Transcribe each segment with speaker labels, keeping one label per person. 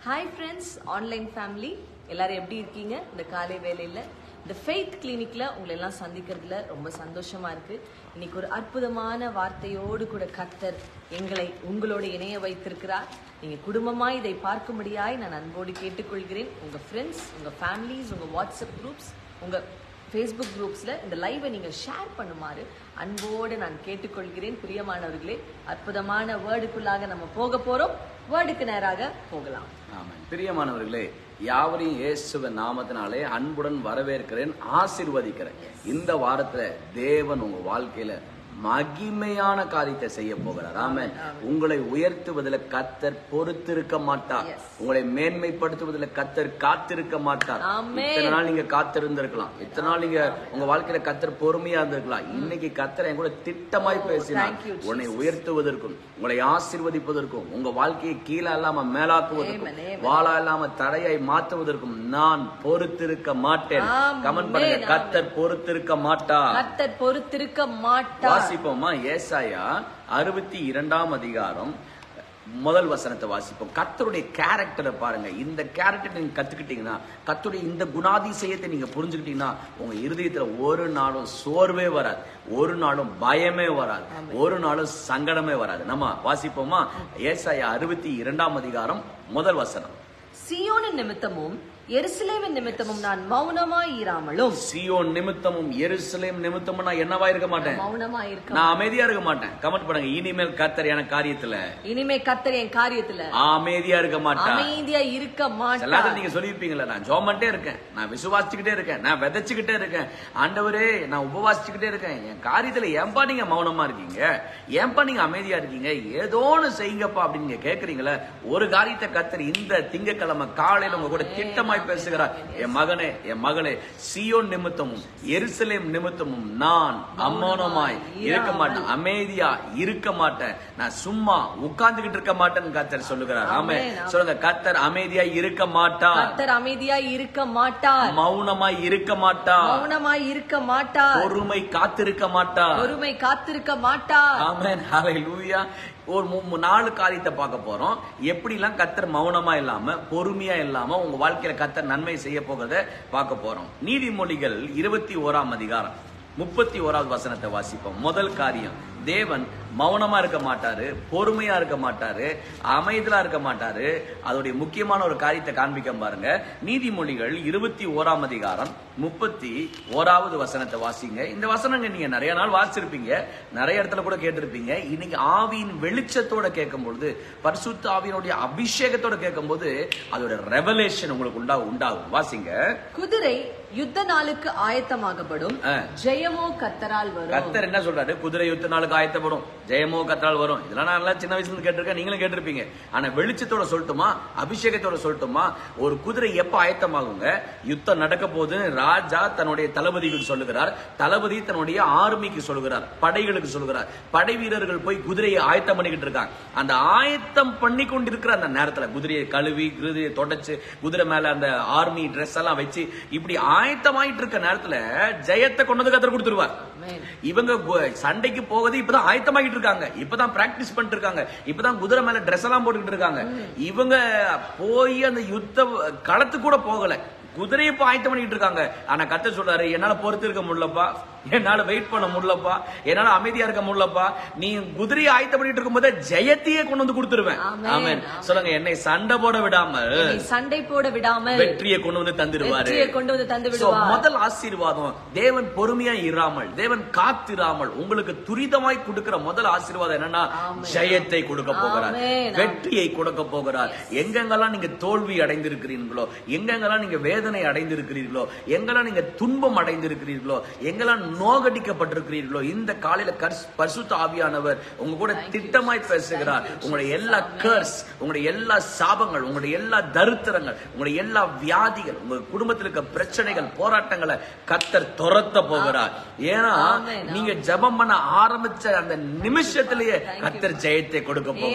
Speaker 1: Hi friends online family எல்லாரும் எப்படி இருக்கீங்க இந்த காலை வேலையில் இந்த ஃபெய்த் கிளினிக்ல உங்களை எல்லாம் சந்திக்கிறதுல ரொம்ப சந்தோஷமா இருக்கு இன்னைக்கு ஒரு அற்புதமான வார்த்தையோடு கூட கர்த்தர் எங்களை உங்களோட இணைய வைத்திருக்கிறார் நீங்க குடும்பமா இதை பார்க்கும்படியாய் நான் அன்போடு கேட்டுக்கொள்கிறேன் உங்க ஃப்ரெண்ட்ஸ் உங்க ஃபேமிலிஸ் உங்க வாட்ஸ்அப் குரூப்ஸ் உங்க ஃபேஸ்புக் குரூப்ஸில் இந்த லைவை நீங்கள் ஷேர் பண்ணுமாறு அன்போடு நான் கேட்டுக்கொள்கிறேன் பிரியமானவர்களே அற்புதமான வேர்டுக்குள்ளாக நம்ம போக போகிறோம் வேர்டுக்கு நேராக போகலாம்
Speaker 2: ஆமென். பிரியமானவர்களே யாவரையும் இயேசுவின் நாமத்தினாலே அன்புடன் வரவேற்கிறேன் ஆசீர்வதிக்கிறேன் இந்த வாரத்துல தேவன் உங்க வாழ்க்கையில மகிமையான காரியத்தை செய்ய போகிறார் ஆமென் உங்களை உயர்த்துவதில் கத்தர் பொறுத்திருக்க மாட்டார்
Speaker 1: Yes.
Speaker 2: உங்களை மேன்மைப்படுத்துவதில் கத்தர் காத்திருக்க மாட்டார்
Speaker 1: ஆமென்.
Speaker 2: இத்தனை நாள் நீங்க காத்திருந்திருக்கலாம் இத்தனை நாள் நீங்க உங்க வாழ்க்கையில கத்தர் பொறுமையா இருந்திருக்கலாம் இன்னைக்கு கத்தர் என் கூட திட்டமாய் பேசினார்
Speaker 1: thank you,
Speaker 2: உன்னை உயர்த்துவதற்கும் உங்களை ஆசீர்வதிப்பதற்கும் உங்க வாழ்க்கையை கீழே இல்லாம மேலாக்குவதற்கும்
Speaker 1: Amen, amen.
Speaker 2: வாழா இல்லாம தடையை மாற்றுவதற்கும் நான் பொறுத்திருக்க மாட்டேன்
Speaker 1: ஆமென்,
Speaker 2: கமெண்ட் பண்ணுங்க
Speaker 1: ஆமென்.
Speaker 2: கத்தர் பொறுத்திருக்க மாட்டார்
Speaker 1: கர்த்தர் பொறுத்திருக்க மாட்டார்
Speaker 2: வாசிப்போமா ஏசாயா அறுபத்தி இரண்டாம் அதிகாரம் முதல் வசனத்தை வாசிப்போம் கத்தருடைய கேரக்டரை பாருங்க இந்த கேரக்டர் நீங்க கத்துக்கிட்டீங்கன்னா கத்தருடைய இந்த குணாதிசயத்தை நீங்க புரிஞ்சுக்கிட்டீங்கன்னா உங்க இருதயத்துல ஒரு நாளும் சோர்வே வராது ஒரு நாளும் பயமே வராது ஒரு நாளும் சங்கடமே வராது நம்ம வாசிப்போமா ஏசாயா அறுபத்தி இரண்டாம் அதிகாரம் முதல் வசனம்
Speaker 1: சியோனின் நிமித்தமும் எருசலேமின் நிமித்தமும் நான் மௌனமாய் இராமலும்
Speaker 2: சியோன் நிமித்தமும் எருசலேம் நிமித்தமும் நான் என்னவா இருக்க மாட்டேன்
Speaker 1: மௌனமாய் இருக்க
Speaker 2: நான் அமைதியா இருக்க மாட்டேன் கமெண்ட் பண்ணுங்க இனிமேல் கத்தர் எனக்கு காரியத்துல
Speaker 1: இனிமே கர்த்தர் என் காரியத்துல
Speaker 2: அமைதியா இருக்க மாட்டேன்
Speaker 1: அமைதியா இருக்க
Speaker 2: எல்லாத்தையும்
Speaker 1: மாட்டார்
Speaker 2: நீங்க சொல்லியிருப்பீங்களா நான் ஜோமன்ட்டே இருக்கேன் நான் விசுவாசிச்சுக்கிட்டே இருக்கேன் நான் விதைச்சுக்கிட்டே இருக்கேன் ஆண்டவரே நான் உபவாசிச்சுக்கிட்டே இருக்கேன் என் காரியத்துல ஏன்பா நீங்க மௌனமா இருக்கீங்க ஏன்பா நீங்க அமைதியா இருக்கீங்க ஏதோன்னு செய்யுங்கப்பா அப்படின்னு நீங்க கேக்குறீங்களே ஒரு காரியத்தை கத்தர் இந்த திங்கக்கிழமை காலையில உங்க கூட திட்டமாய் பேசுகிறார் என் மகனே என் மகளே சியோன் நிமித்தமும் எருசலேம் நிமித்தமும் நான் அம்மௌனமாய் இருக்க மாட்டேன் அமைதியா இருக்க மாட்டேன் நான் சும்மா உட்கார்ந்துகிட்டு இருக்க மாட்டேன்னு கத்தர் சொல்லுகிறார் ஆமே
Speaker 1: ஆமென்.
Speaker 2: சொல்லுங்க கத்தர் அமைதியா இருக்க மாட்டார்
Speaker 1: கர்த்தர் அமைதியா இருக்க மாட்டார்
Speaker 2: மௌனமாய் இருக்க மாட்டார்
Speaker 1: மௌனமாய் இருக்க மாட்டார்
Speaker 2: பொறுமை காத்திருக்க மாட்டார்
Speaker 1: பொறுமை காத்திருக்க மாட்டார்
Speaker 2: ஆமென் ஹalleluya ஒரு மூ- மூ- நாலு காரியத்தை பார்க்க போறோம் எப்படிலாம் கத்தர் மௌனமா இல்லாம பொறுமையா இல்லாம உங்க வாழ்க்கையில கத்தர் நன்மை செய்ய போகிறத பார்க்க போறோம் நீதிமொழிகள் இருபத்தி ஓராம் அதிகாரம் முப்பத்தி ஓராவது வசனத்தை வாசிப்போம் முதல் காரியம் தேவன் மௌனமா இருக்க மாட்டாரு பொறுமையா இருக்க மாட்டாரு அமைதியா இருக்க மாட்டாரு அதோடைய முக்கியமான ஒரு காரியத்தை காண்பிக்க பாருங்க நீதிமொழிகள் இருபத்தி ஓராம் அதிகாரம் முப்பத்தி ஓராவது வசனத்தை வாசிங்க இந்த வசனங்க நீங்க நிறைய நாள் வாசிச்சிருப்பீங்க நிறைய இடத்துல கூட கேட்டிருப்பீங்க இன்னைக்கு ஆவியின் வெளிச்சத்தோட கேட்கும்பொழுது பரிசுத்த ஆவியினுடைய அபிஷேகத்தோட கேட்கும்போது அதோட ரெவலேஷன் உங்களுக்கு உண்டா உண்டாகும் வாசிங்க
Speaker 1: குதிரை யுத்த நாளுக்கு ஆயத்தமாகப்படும்
Speaker 2: ஆ.
Speaker 1: ஜெயமோ கத்தரால் வரும்
Speaker 2: கத்தர் என்ன சொல்றாரு குதிரை யுத்த நாளுக்கு ஆயத்தப்படும் ஜெயமோ கத்தால் வரும் இதெல்லாம் நான் எல்லாம் சின்ன வயசுல இருந்து கேட்டிருக்கேன் நீங்களும் கேட்டிருப்பீங்க ஆனா வெளிச்சத்தோட சொல்லட்டுமா அபிஷேகத்தோட சொல்லட்டுமா ஒரு குதிரை எப்ப ஆயத்தமாகுங்க யுத்தம் நடக்க போது ராஜா தன்னுடைய தளபதிகளுக்கு சொல்லுகிறார் தளபதி தன்னுடைய ஆர்மிக்கு சொல்லுகிறார் படைகளுக்கு சொல்லுகிறார் படை வீரர்கள் போய் குதிரையை ஆயத்தம் பண்ணிக்கிட்டு இருக்காங்க அந்த ஆயத்தம் பண்ணி கொண்டிருக்கிற அந்த நேரத்துல குதிரையை கழுவி குதிரையை தொடச்சு குதிரை மேல அந்த ஆர்மி ட்ரெஸ் எல்லாம் வச்சு இப்படி ஆயத்தமாயிட்டு இருக்க நேரத்துல ஜெயத்தை கொண்டு வந்து கத்தர் கொடுத்துருவார்
Speaker 1: Amen.
Speaker 2: இவங்க கு- சண்டைக்கு போவது இப்பதான் ஆயத்தமாகிட்டு இருக்காங்க இப்பதான் பிராக்டிஸ் பண்ணிட்டு இருக்காங்க இப்பதான் குதிரை மேல ட்ரெஸ் எல்லாம் போட்டுக்கிட்டு இருக்காங்க இவங்க போய் அந்த யுத்த களத்துக்கு கூட போகல குதிரையை இப்ப ஆயத்தம் பண்ணிட்டு இருக்காங்க ஆனா கத்த சொல்றாரு என்னால பொறுத்து இருக்க முடியலப்பா என்னால வெயிட் பண்ண முடியலப்பா என்னால அமைதியா இருக்க முடியலப்பா நீ குதிரையை ஆயத்தம் பண்ணிட்டு இருக்கும்போது ஜெயத்தையே கொண்டு வந்து கொடுத்துருவேன்
Speaker 1: ஆமென்.
Speaker 2: ஆமென் சொல்லுங்க என்னை சண்டை போட விடாமல்
Speaker 1: என்னை சண்டை போட விடாமல்
Speaker 2: வெற்றியை கொண்டு வந்து தந்துடுவாரு
Speaker 1: வெற்றியை கொண்டு வந்து தந்து
Speaker 2: So,
Speaker 1: விடுவார்
Speaker 2: முதல் ஆசீர்வாதம் தேவன் பொறுமையா இராமல் தேவன் காத்திராமல் உங்களுக்கு துரிதமாய் கொடுக்கிற முதல் ஆசீர்வாதம் என்னன்னா
Speaker 1: ஆமென்.
Speaker 2: ஜெயத்தை கொடுக்க போகிறார்
Speaker 1: ஆமென்.
Speaker 2: வெற்றியை கொடுக்க போகிறார் எங்கெங்கெல்லாம் நீங்க தோல்வி அடைந்திருக்கிறீர்களோ எங்கெங்கெல்லாம் நீங்க வேதனை அடைந்திருக்கிறீர்களோ எங்கெல்லாம் நீங்க துன்பம் அடைந்திருக்கிறீர்களோ எங்கெல்லாம் நோகடிக்கப்பட்டிருக்கிறீர்களோ இந்த காலையில கர்ஸ்- பரிசுத்த ஆவியானவர் உங்க கூட திட்டமாய் பேசுகிறார் உங்களுடைய எல்லா கர்ஸ் உங்களுடைய எல்லா சாபங்கள் உங்களுடைய எல்லா தரித்திரங்கள் உங்களுடைய எல்லா வியாதிகள் உங்க குடும்பத்தில் இருக்க பிரச்சனைகள் போராட்டங்களை கத்தர் துரத்த போகிறார் ஏன்னா
Speaker 1: ஆமென்.
Speaker 2: நீங்க ஜெபம் பண்ண ஆரம்பிச்ச அந்த நிமிஷத்திலேயே கத்தர் ஜெயத்தை கொடுக்க போகிறார்
Speaker 1: Amen.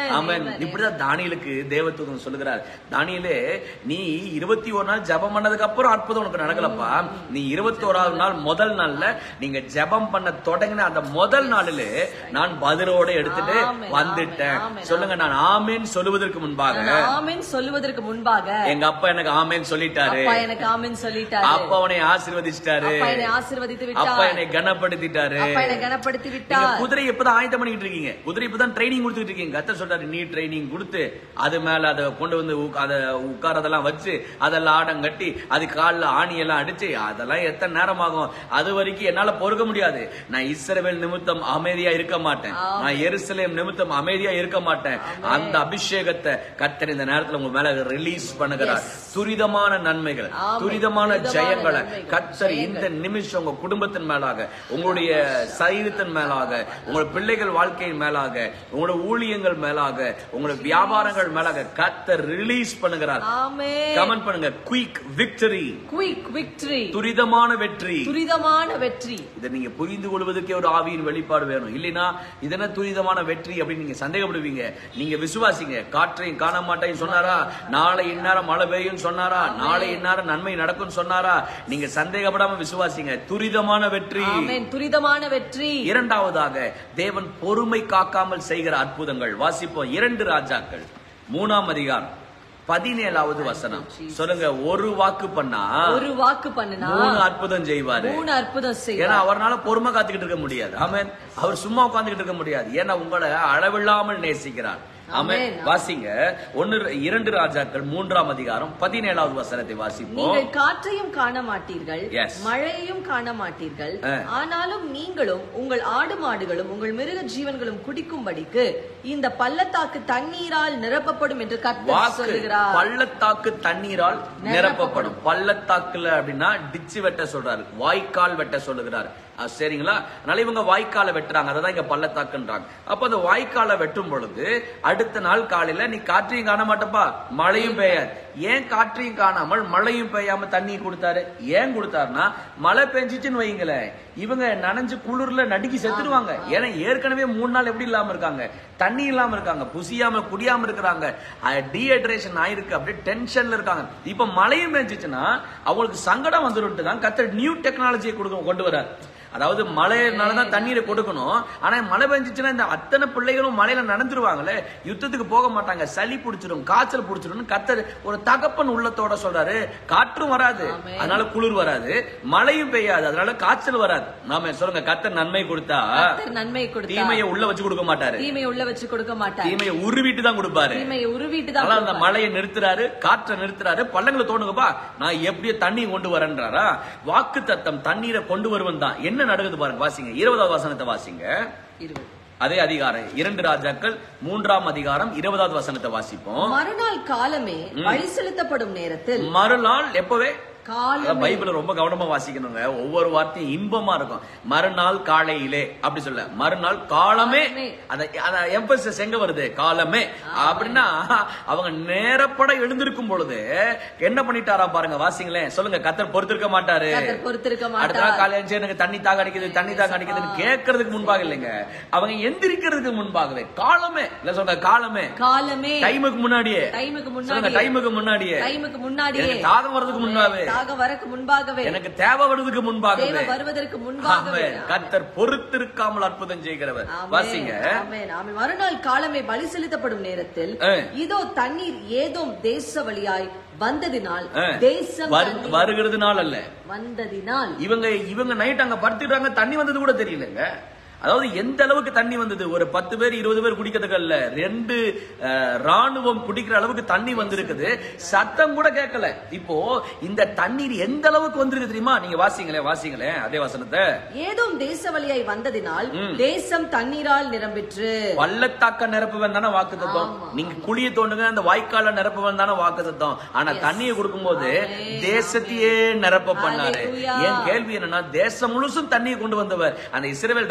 Speaker 2: ஆமென்
Speaker 1: Amen.
Speaker 2: இப்படிதான் தானியலுக்கு தேவதூதன் சொல்லுகிறார் தானியலே நீ இருபத்தி ஒரு நாள் ஜெபம் பண்ணதுக்கு அப்புறம் அற்புதம் உனக்கு நடக்கலப்பா நீ இருபத்தி ஓராவது நாள் முதல் நாள்ல நீங்க ஜெபம் பண்ண தொடங்கின அந்த முதல் நாளிலே நான் பதிலோட எடுத்துட்டு
Speaker 1: ஆமென்,
Speaker 2: வந்துட்டேன்
Speaker 1: ஆமென், ஆமென்.
Speaker 2: சொல்லுங்க நான் ஆமேன் சொல்லுவதற்கு முன்பாக
Speaker 1: நான் ஆமென் சொல்லுவதற்கு முன்பாக
Speaker 2: எங்க அப்பா எனக்கு ஆமேன் சொல்லிட்டாரு
Speaker 1: அப்பா எனக்கு ஆமென் சொல்லிட்டாரு
Speaker 2: அப்பா உன்னை ஆசீர்வதிச்சிட்டாரு
Speaker 1: அப்பா என்னை ஆசீர்வதித்து
Speaker 2: அப்பா
Speaker 1: விட்டார்
Speaker 2: என்னை கனப்படுத்திட்டாரு
Speaker 1: அப்பா என்னை கனப்படுத்தி
Speaker 2: நீங்க
Speaker 1: விட்டார்
Speaker 2: குதிரை இப்பதான் ஆயத்தம் பண்ணிட்டு இருக்கீங்க குதிரை இப்பதான் ட்ரைனிங் கொடுத்துட்டு இருக்கீங்க கத்த சொல்றாரு நீ ட்ரைனிங் கொடுத்து அது மேல அதை கொண்டு வந்து உக்- அதை உட்காரதெல்லாம் வச்சு அதெல்லாம் ஆடம் கட்டி அது கால்ல ஆணி எல்லாம் அடிச்சு அதெல்லாம் எத்தனை நேரம் ஆகும் அது வரைக்கும் என்னால பொறுக்க முடியாது நான் இஸ்ரவேல் நிமித்தம் அமைதியா இருக்க மாட்டேன் நான் எருசலேம் நிமித்தம் அமைதியா இருக்க மாட்டேன் அந்த அபிஷேகத்தை கத்தர் இந்த நேரத்துல உங்க மேல ரிலீஸ் பண்ணுகிறார் துரிதமான நன்மைகள்
Speaker 1: ஆமென்.
Speaker 2: துரிதமான
Speaker 1: துரிதமான
Speaker 2: ஜெயங்களை
Speaker 1: நன்மைகள்,
Speaker 2: கத்தர் இந்த நிமிஷம் உங்க குடும்பத்தின் மேலாக உங்களுடைய சரீரத்தின் மேலாக உங்களுடைய பிள்ளைகள் வாழ்க்கையின் மேலாக உங்களுடைய ஊழியங்கள் மேலாக உங்களுடைய வியாபாரங்கள் மேலாக கத்தர் ரிலீஸ் பண்ணுகிறார்
Speaker 1: ஆமென்
Speaker 2: கமெண்ட் பண்ணுங்க குயிக் விக்டரி
Speaker 1: குயிக் விக்டரி
Speaker 2: துரிதமான வெற்றி
Speaker 1: துரிதமான வெற்றி
Speaker 2: இதை நீங்க புரிந்து கொள்வதற்கே ஒரு ஆவியின் வெளிப்பாடு வேணும் இல்லைன்னா இதென்ன துரிதமான வெற்றி அப்படின்னு நீங்க சந்தேகப்படுவீங்க நீங்க விசுவாசிங்க காற்றையும் காண மாட்டேன்னு சொன்னாரா நாளை இந்நேரம் மழை பெய்யும் சொன்னாரா நாளை இந்நேரம் நன்மை நடக்கும் சொன்னாரா நீங்க சந்தேகப்படாம விசுவாசிங்க துரிதமான வெற்றி
Speaker 1: ஆமென் துரிதமான வெற்றி
Speaker 2: இரண்டாவதாக தேவன் பொறுமை காக்காமல் செய்கிற அற்புதங்கள் வாசிப்போம் இரண்டு ராஜாக்கள் மூணாம் அதிகாரம் பதினேழாவது வசனம் சொல்லுங்க ஒரு வாக்கு பண்ணா
Speaker 1: ஒரு வாக்கு பண்ணுனா
Speaker 2: மூணு அற்புதம் செய்வாரு
Speaker 1: மூணு அற்புதம்
Speaker 2: ஏன்னா
Speaker 1: செய்வார்
Speaker 2: அவர்னால பொறுமை காத்துக்கிட்டு இருக்க முடியாது ஆமென் அவர் சும்மா உட்கார்ந்துகிட்டு இருக்க முடியாது ஏன்னா உங்களை அளவில்லாமல் நேசிக்கிறார் ஆமென்
Speaker 1: ஆமென்.
Speaker 2: வாசிங்க ஒன்னு இரண்டு ராஜாக்கள் மூன்றாம் அதிகாரம் பதினேழாவது வசனத்தை வாசிப்போம்
Speaker 1: நீங்கள் காற்றையும் காண மாட்டீர்கள்
Speaker 2: Yes.
Speaker 1: மழையையும் காண மாட்டீர்கள்
Speaker 2: ஆ.
Speaker 1: ஆனாலும் நீங்களும் உங்கள் ஆடு மாடுகளும் உங்கள் மிருக ஜீவன்களும் குடிக்கும்படிக்கு இந்த பள்ளத்தாக்கு தண்ணீரால் நிரப்பப்படும் என்று கர்த்தர்
Speaker 2: வாக்கு
Speaker 1: சொல்லுகிறார்
Speaker 2: பள்ளத்தாக்கு தண்ணீரால் நிரப்பப்படும் பள்ளத்தாக்குல அப்படின்னா டிச்சு வெட்ட சொல்றாரு வாய்க்கால் வெட்ட சொல்லுகிறார் அஹ் சரிங்களா அதனால இவங்க வாய்க்காலை வெட்டுறாங்க அதை தான் இங்க பள்ளத்தாக்குன்றாங்க அப்ப அந்த வாய்க்காலை வெட்டும் பொழுது அடுத்த நாள் காலையில நீ காற்றையும் காண மாட்டப்பா மழையும் பெய்யாது ஏன் காற்றையும் காணாமல் மழையும் பெய்யாம தண்ணி கொடுத்தாரு ஏன் கொடுத்தாருன்னா மழை பெஞ்சிச்சுன்னு வைங்களேன் இவங்க நனைஞ்சு குளிர்ல நடுக்கி செத்துருவாங்க ஏன்னா ஏற்கனவே மூணு நாள் எப்படி இல்லாம இருக்காங்க தண்ணி இல்லாம இருக்காங்க புசியாம குடியாம இருக்கிறாங்க டீஹைட்ரேஷன் ஆயிருக்கு அப்படியே டென்ஷன்ல இருக்காங்க இப்ப மழையும் பெஞ்சிச்சுன்னா அவங்களுக்கு சங்கடம் வந்துருட்டு தான் கத்தர் நியூ டெக்னாலஜியை கொடுக்க கொண்டு வரார் அதாவது மழைனாலதான் தண்ணீரை கொடுக்கணும் ஆனா மழை பெஞ்சிச்சுன்னா இந்த அத்தனை பிள்ளைகளும் மழையில நடந்துருவாங்களே யுத்தத்துக்கு போக மாட்டாங்க சளி பிடிச்சிடும் காய்ச்சல் பிடிச்சிடும் கத்தர் ஒரு தகப்பன் உள்ளத்தோட சொல்றாரு காற்றும் வராது
Speaker 1: ஆமென்.
Speaker 2: அதனால குளிர் வராது மழையும் பெய்யாது அதனால காய்ச்சல் வராது நாம சொல்லுங்க கத்தர் நன்மை கொடுத்தா
Speaker 1: கர்த்தர் நன்மை கொடுத்தார்
Speaker 2: தீமையை உள்ள வச்சு கொடுக்க மாட்டாரு
Speaker 1: தீமையை உள்ள வச்சு கொடுக்க மாட்டார்
Speaker 2: தீமையை உருவிட்டு தான் கொடுப்பாரு
Speaker 1: தீமையை உருவிட்டு
Speaker 2: அதனால
Speaker 1: தான்
Speaker 2: அந்த மழையை நிறுத்துறாரு காற்றை நிறுத்துறாரு பள்ளங்களை தோணுங்கப்பா நான் எப்படியோ தண்ணி கொண்டு வரேன்றாரா வாக்கு தத்தம் தண்ணீரை கொண்டு வருவன் தான் என்ன நடக்குது பாருங்க வாசிங்க இருபதாவது வசனத்தை வாசிங்க
Speaker 1: இருபது
Speaker 2: அதே அதிகாரம் இரண்டு ராஜாக்கள் மூன்றாம் அதிகாரம் இருபதாவது வசனத்தை வாசிப்போம்
Speaker 1: மறுநாள் காலமே வழி செலுத்தப்படும் நேரத்தில்
Speaker 2: மறுநாள் எப்பவே
Speaker 1: காலமே
Speaker 2: அதான் பைபிள ரொம்ப கவனமா வாசிக்கணுங்க ஒவ்வொரு வார்த்தையும் இன்பமா இருக்கும் மறுநாள் காலையிலே அப்படி சொல்ல மறுநாள் காலமே
Speaker 1: காலமே.
Speaker 2: அத அத எம்பசஸ் எங்க வருது காலமே அப்படின்னா அவங்க நேரப்பட எழுந்திருக்கும் பொழுது என்ன பண்ணிட்டாரா பாருங்க வாசிங்களேன் சொல்லுங்க கத்தர் பொறுத்திருக்க மாட்டாரு
Speaker 1: கர்த்தர் பொறுத்திருக்க
Speaker 2: அடுத்த நாள்
Speaker 1: மாட்டார்
Speaker 2: காலையில எழுந்துச்சு, எனக்கு தண்ணி தாக அடிக்குது தண்ணி தாக அடிக்குதுன்னு கேட்கறதுக்கு முன்பாக இல்லைங்க அவங்க எந்திரிக்கிறதுக்கு முன்பாகவே காலமே இல்ல சொல்ற காலமே
Speaker 1: காலமே
Speaker 2: டைமுக்கு முன்னாடியே
Speaker 1: டைமுக்கு
Speaker 2: சொல்லுங்க
Speaker 1: முன்னாடி
Speaker 2: டைமுக்கு முன்னாடியே
Speaker 1: டைமுக்கு முன்னாடியே
Speaker 2: எனக்கு தாகம் வர்றதுக்கு முன்பாகவே
Speaker 1: தாக வரக்கு முன்பாகவே
Speaker 2: எனக்கு தேவை வருவதற்கு
Speaker 1: தேவ
Speaker 2: முன்பாகவே
Speaker 1: வருவதற்கு முன்பாகவே
Speaker 2: ஆமென். கர்த்தர் பொறுத்திருக்காமல் அற்புதம் செய்கிறவர்
Speaker 1: ஆமென்.
Speaker 2: வாசிங்க
Speaker 1: ஆமென். ஆமென். மறுநாள் காலமே பலி செலுத்தப்படும் நேரத்தில்
Speaker 2: ஆ.
Speaker 1: இதோ தண்ணீர் ஏதோம் தேச வழியாய் வந்ததினால்
Speaker 2: ஆ.
Speaker 1: தேசம்
Speaker 2: வரு-
Speaker 1: தண்ணீர்
Speaker 2: வருகிறதுனால அல்ல
Speaker 1: வந்ததினால்
Speaker 2: இவங்க இவங்க நைட் அங்க படுத்துட்டாங்க தண்ணி வந்தது கூட தெரியலங்க அதாவது எந்த அளவுக்கு தண்ணி வந்தது ஒரு பத்து பேர் இருபது பேர் குடிக்கிறதுக்கு அல்ல ரெண்டு அஹ், ராணுவம் குடிக்கிற அளவுக்கு தண்ணி வந்திருக்குது சத்தம் கூட கேட்கல இப்போ இந்த தண்ணீர் எந்த அளவுக்கு வந்திருக்கு தெரியுமா நீங்க வாசிங்களேன் வாசிங்களேன் அதே வசனத்தை
Speaker 1: ஏதோம் தேச வழியாய் வந்ததினால் தேசம் தண்ணீரால் நிரம்பிற்று
Speaker 2: பள்ளத்தாக்க நிரப்புவன் தானே வாக்கு தத்துவம்
Speaker 1: ஆமா.
Speaker 2: நீங்க குழிய தோண்டுங்க அந்த வாய்க்கால நிரப்புவன் தானே வாக்கு தத்துவம் ஆனா தண்ணியை கொடுக்கும்போது
Speaker 1: ஆமென்.
Speaker 2: தேசத்தையே நிரப்ப பண்ணாரு
Speaker 1: Hallelujah.
Speaker 2: என் கேள்வி என்னன்னா தேசம் முழுசும் தண்ணியை கொண்டு வந்தவர் அந்த இஸ்ரேல் ராணுவம்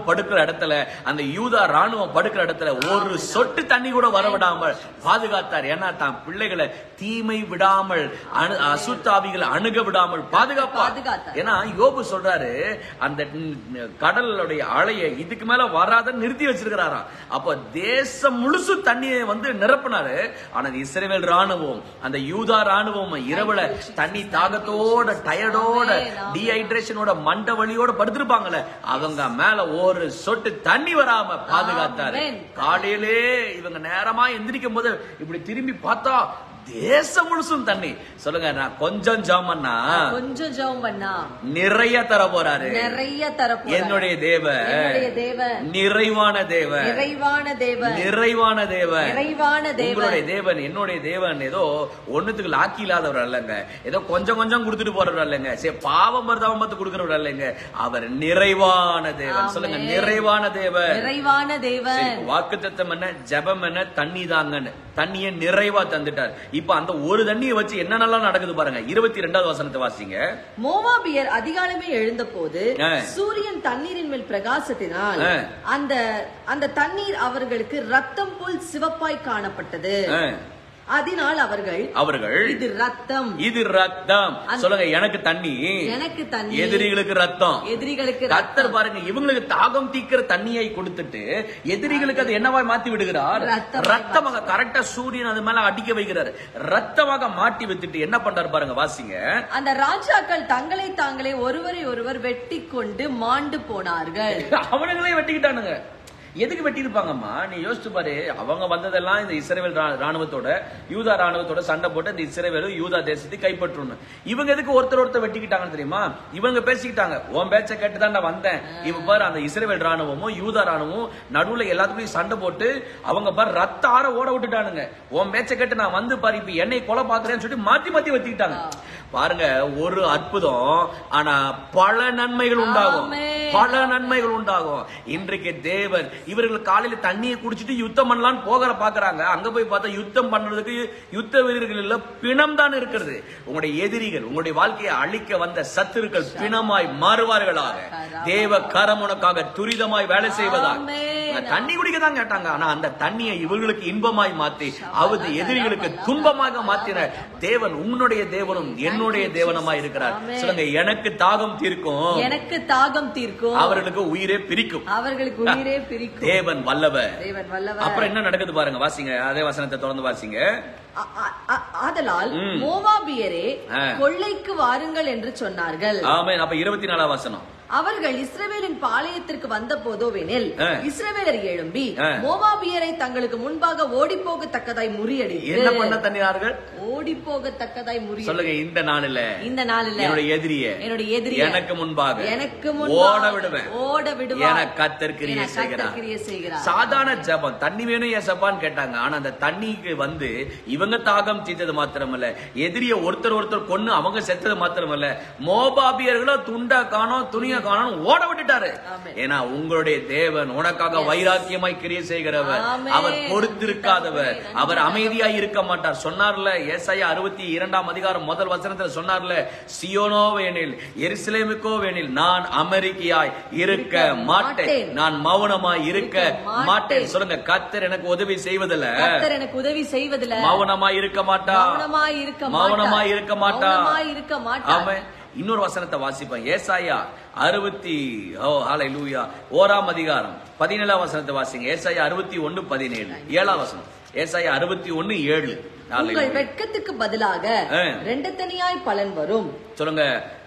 Speaker 2: ராணுவம் படுக்கிற இடத்துல அந்த யூதா ராணுவம் படுக்கிற இடத்துல ஒரு சொட்டு தண்ணி கூட வரவிடாமல் பாதுகாத்தார் ஏன்னா தான் பிள்ளைகளை தீமை விடாமல் அணு அசுத்தாவிகளை அணுக விடாமல் பாதுகாப்பார்
Speaker 1: பாதுகாத்தார்.
Speaker 2: ஏன்னா யோபு சொல்றாரு அந்த ந- கடலுடைய அலையை இதுக்கு மேல வராத நிறுத்தி வச்சிருக்கிறாராம் அப்ப தேசம் முழுசு தண்ணியை வந்து நிரப்பினாரு ஆனா இந்த இஸ்ரேல் ராணுவம் அந்த யூதா ராணுவம் இரவுல தண்ணி தாகத்தோட டயர்டோட
Speaker 1: ஆமென், ஆமென்.
Speaker 2: டீஹைட்ரேஷனோட மண்ட வலியோட படுத்திருப்பாங்கல்ல அவங்க மேல ஒரு சொட்டு தண்ணி வராம பாதுகாத்தாரு
Speaker 1: ஆமென்.
Speaker 2: காலையிலே இவங்க நேரமா எந்திரிக்கும் போது இப்படி திரும்பி பார்த்தா தேசம் முழுசும் தண்ணி சொல்லுங்க நான் கொஞ்சம் ஜாமன்னா
Speaker 1: கொஞ்சம் ஜெபம் பண்ணா
Speaker 2: நிறைய தர போறாரு
Speaker 1: நிறைய தரப்போ
Speaker 2: என்னுடைய தேவன்
Speaker 1: என்னுடைய தேவன்
Speaker 2: நிறைவான தேவன்
Speaker 1: நிறைவான தேவன்
Speaker 2: நிறைவான தேவன்
Speaker 1: நிறைவான தேவன்
Speaker 2: உங்களுடைய தேவன் என்னுடைய தேவன் ஏதோ ஒண்ணுத்துக்கு லாக்கி இல்லாதவர் அல்லங்க ஏதோ கொஞ்சம் கொஞ்சம் கொடுத்துட்டு போறவர் அல்லங்க சரி பாவம் மருதாவம் பார்த்து கொடுக்கிறவர் அல்லங்க அவர் நிறைவான தேவன்
Speaker 1: ஆமென்.
Speaker 2: சொல்லுங்க நிறைவான தேவன்
Speaker 1: நிறைவான தேவன்
Speaker 2: வாக்கு தத்தம் என்ன ஜெபம் என்ன தண்ணி தாங்கன்னு தண்ணியை நிறைவா தந்துட்டார் இப்ப அந்த ஒரு தண்ணியை வச்சு என்னென்னலாம் நடக்குது பாருங்க இருபத்தி ரெண்டாவது வசனத்தை வாசிங்க
Speaker 1: மோவாபியர் அதிகாலமே எழுந்தபோது
Speaker 2: ஆ.
Speaker 1: சூரியன் தண்ணீரின் மேல் பிரகாசத்தினால்
Speaker 2: ஆ.
Speaker 1: அந்த அந்த தண்ணீர் அவர்களுக்கு ரத்தம் போல் சிவப்பாய் காணப்பட்டது
Speaker 2: ஆ,
Speaker 1: அதனால் அவர்கள்
Speaker 2: அவர்கள்
Speaker 1: இது ரத்தம்
Speaker 2: இது ரத்தம் சொல்லுங்க எனக்கு தண்ணி
Speaker 1: எனக்கு தண்ணி
Speaker 2: எதிரிகளுக்கு ரத்தம்
Speaker 1: எதிரிகளுக்கு
Speaker 2: கத்தர்
Speaker 1: ரத்தம்
Speaker 2: பாருங்க இவங்களுக்கு தாகம் தீக்கிற தண்ணியை கொடுத்துட்டு எதிரிகளுக்கு அது என்னவாய் மாத்தி விடுகிறார்
Speaker 1: ரத்தமாய்
Speaker 2: ரத்தமாக கரெக்டா சூரியன் அது மேல அடிக்க வைக்கிறார் ரத்தமாக மாட்டி விட்டுட்டு என்ன பண்றாரு பாருங்க வாசிங்க
Speaker 1: அந்த ராஜாக்கள் தங்களை தாங்களே ஒருவரை ஒருவர் வெட்டி கொண்டு மாண்டு போனார்கள்
Speaker 2: அவனுங்களே வெட்டிக்கிட்டானுங்க எதுக்கு வெட்டியிருப்பாங்கம்மா நீ யோசிச்சு பாரு அவங்க வந்ததெல்லாம் இந்த இஸ்ரேல் ராணுவத்தோட யூதா ராணுவத்தோட சண்டை போட்டு இந்த இஸ்ரேல் யூதா தேசத்தை கைப்பற்றணும் இவங்க எதுக்கு ஒருத்தர் ஒருத்தர் வெட்டிக்கிட்டாங்கன்னு தெரியுமா இவங்க பேசிக்கிட்டாங்க உன் பேச்ச கேட்டு தான் நான் வந்தேன் இவ பாரு அந்த இஸ்ரேல் ராணுவமும் யூதா ராணுவமும் நடுவுல எல்லாத்துக்கும் சண்டை போட்டு அவங்க பாரு ரத்த ஆற ஓட விட்டுட்டானுங்க உன் பேச்ச கேட்டு நான் வந்து பாரு இப்ப என்னை கொலை பாக்குறேன்னு சொல்லிட்டு மாத்தி மாத்தி வெட்டிக்கிட்டாங்க பாருங்க ஒரு அற்புதம் ஆனா பல நன்மைகள் உண்டாகும்
Speaker 1: ஆமென்.
Speaker 2: பல நன்மைகள் உண்டாகும் இன்றைக்கு தேவன் இவர்கள் காலையில தண்ணியை குடிச்சிட்டு யுத்தம் பண்ணலாம்னு போகிற பாக்குறாங்க அங்க போய் பார்த்தா யுத்தம் பண்றதுக்கு யுத்த வீரர்கள் இல்ல பிணம் தான் இருக்கிறது உங்களுடைய எதிரிகள் உங்களுடைய வாழ்க்கையை அழிக்க வந்த சத்துருக்கள் பிணமாய் மாறுவார்களாக தேவ கரம் உனக்காக துரிதமாய் வேலை செய்வதாக
Speaker 1: ஆமென்.
Speaker 2: தண்ணி குடிக்க தான் கேட்டாங்க ஆனா அந்த தண்ணியை இவர்களுக்கு இன்பமாய் மாத்தி அவது எதிரிகளுக்கு துன்பமாக மாத்தின தேவன் உன்னுடைய தேவனும் என்னுடைய தேவனமாய் இருக்கிறார்
Speaker 1: ஆமென்.
Speaker 2: சொல்லுங்க எனக்கு தாகம் தீர்க்கும்
Speaker 1: எனக்கு தாகம் தீர்க்கும்
Speaker 2: அவர்களுக்கு உயிரே பிரிக்கும்
Speaker 1: அவர்களுக்கு உயிரே பிரிக்கும்
Speaker 2: தேவன் வல்லவர்
Speaker 1: தேவன் வல்லவர்
Speaker 2: அப்புறம் என்ன நடக்குது பாருங்க வாசிங்க அதே வசனத்தை தொடர்ந்து வாசிங்க
Speaker 1: அ- அ- அ- ஆதலால்
Speaker 2: ம்.
Speaker 1: மோவாபியரே
Speaker 2: ஆ.
Speaker 1: கொள்ளைக்கு வாருங்கள் என்று சொன்னார்கள்
Speaker 2: ஆமென் அப்ப இருபத்தி நாலாம் வசனம்
Speaker 1: அவர்கள் இஸ்ரவேலின் பாளையத்திற்கு வந்த போதோவெனில்
Speaker 2: ஆ.
Speaker 1: இஸ்ரவேலர் எழும்பி
Speaker 2: ஆ.
Speaker 1: மோவாபியரை தங்களுக்கு முன்பாக ஓடி போகத்தக்கதாய்
Speaker 2: என்ன
Speaker 1: முறியடித்து
Speaker 2: பண்ண தண்ணினார்கள்
Speaker 1: ஓடி போகத்தக்கதாய் முறியடி
Speaker 2: சொல்லுங்க இந்த நாளில
Speaker 1: இந்த நாளில்
Speaker 2: என்னுடைய எதிரிய
Speaker 1: என்னுடைய எதிரிய
Speaker 2: எனக்கு முன்பாக
Speaker 1: எனக்கு
Speaker 2: ஓட
Speaker 1: முன்பாக
Speaker 2: விடுவேன்
Speaker 1: ஓட விடுவார்
Speaker 2: என கத்தர் கிரியை
Speaker 1: என கர்த்தர்
Speaker 2: செய்கிறார்.
Speaker 1: கிரியை செய்கிறார்
Speaker 2: சாதாரண ஜெபம் தண்ணி வேணும் ஏசப்பான்னு கேட்டாங்க ஆனா அந்த தண்ணிக்கு வந்து இவங்க தாகம் தீர்த்தது மாத்திரமல்ல எதிரிய ஒருத்தர் ஒருத்தர் கொன்னு அவங்க செத்தது மாத்திரமல்ல மோபாபியர்களோ துண்டா காணோம் துணிய காணோம் ஓட விட்டுட்டாரு
Speaker 1: ஆமென்.
Speaker 2: ஏன்னா உங்களுடைய தேவன் உனக்காக வைராக்கியமாய் கிரியை செய்கிறவர்
Speaker 1: ஆமென்.
Speaker 2: அவர் பொறுத்திருக்காதவர் அவர் அமைதியாய் இருக்க மாட்டார் சொன்னார்ல ஏசாயா அறுபத்தி இரண்டாம் அதிகாரம் முதல் வசனத்துல சொன்னார்ல சியோனோ வேணில் எருசலேமுக்கோ வேணில் நான் அமெரிக்கையாய் இருக்க மாட்டேன் நான் மௌனமாய் இருக்க
Speaker 1: இருக்க
Speaker 2: மாட்டேன்
Speaker 1: மாட்டேன்.
Speaker 2: சொல்லுங்க கத்தர் எனக்கு உதவி செய்வதில்ல
Speaker 1: கர்த்தர் எனக்கு உதவி செய்வதில்ல
Speaker 2: மௌனமாய் இருக்க மாட்டா
Speaker 1: மௌனமாய் இருக்க மாட்டார்.
Speaker 2: மௌனமாய் இருக்க மாட்டா
Speaker 1: மௌனமாய் இருக்க மாட்டார்
Speaker 2: ஆமென் இன்னொரு வசனத்தை வாசிப்பேன் ஏசாயா அறுபத்தி ஓ ஹாலை லூயா ஓராம் அதிகாரம் பதினேழாம் வசனத்தை வாசிங்க ஏசாயா அறுபத்தி ஒன்னு பதினேழு ஏழாம் வசனம் ஏசாயா அறுபத்தி ஒன்னு ஏழு
Speaker 1: உங்கள்
Speaker 2: ஹalleluya.
Speaker 1: வெட்கத்துக்கு பதிலாக
Speaker 2: ஆ.
Speaker 1: ரெண்டு தனியாய் பலன் வரும்
Speaker 2: சொல்லுங்க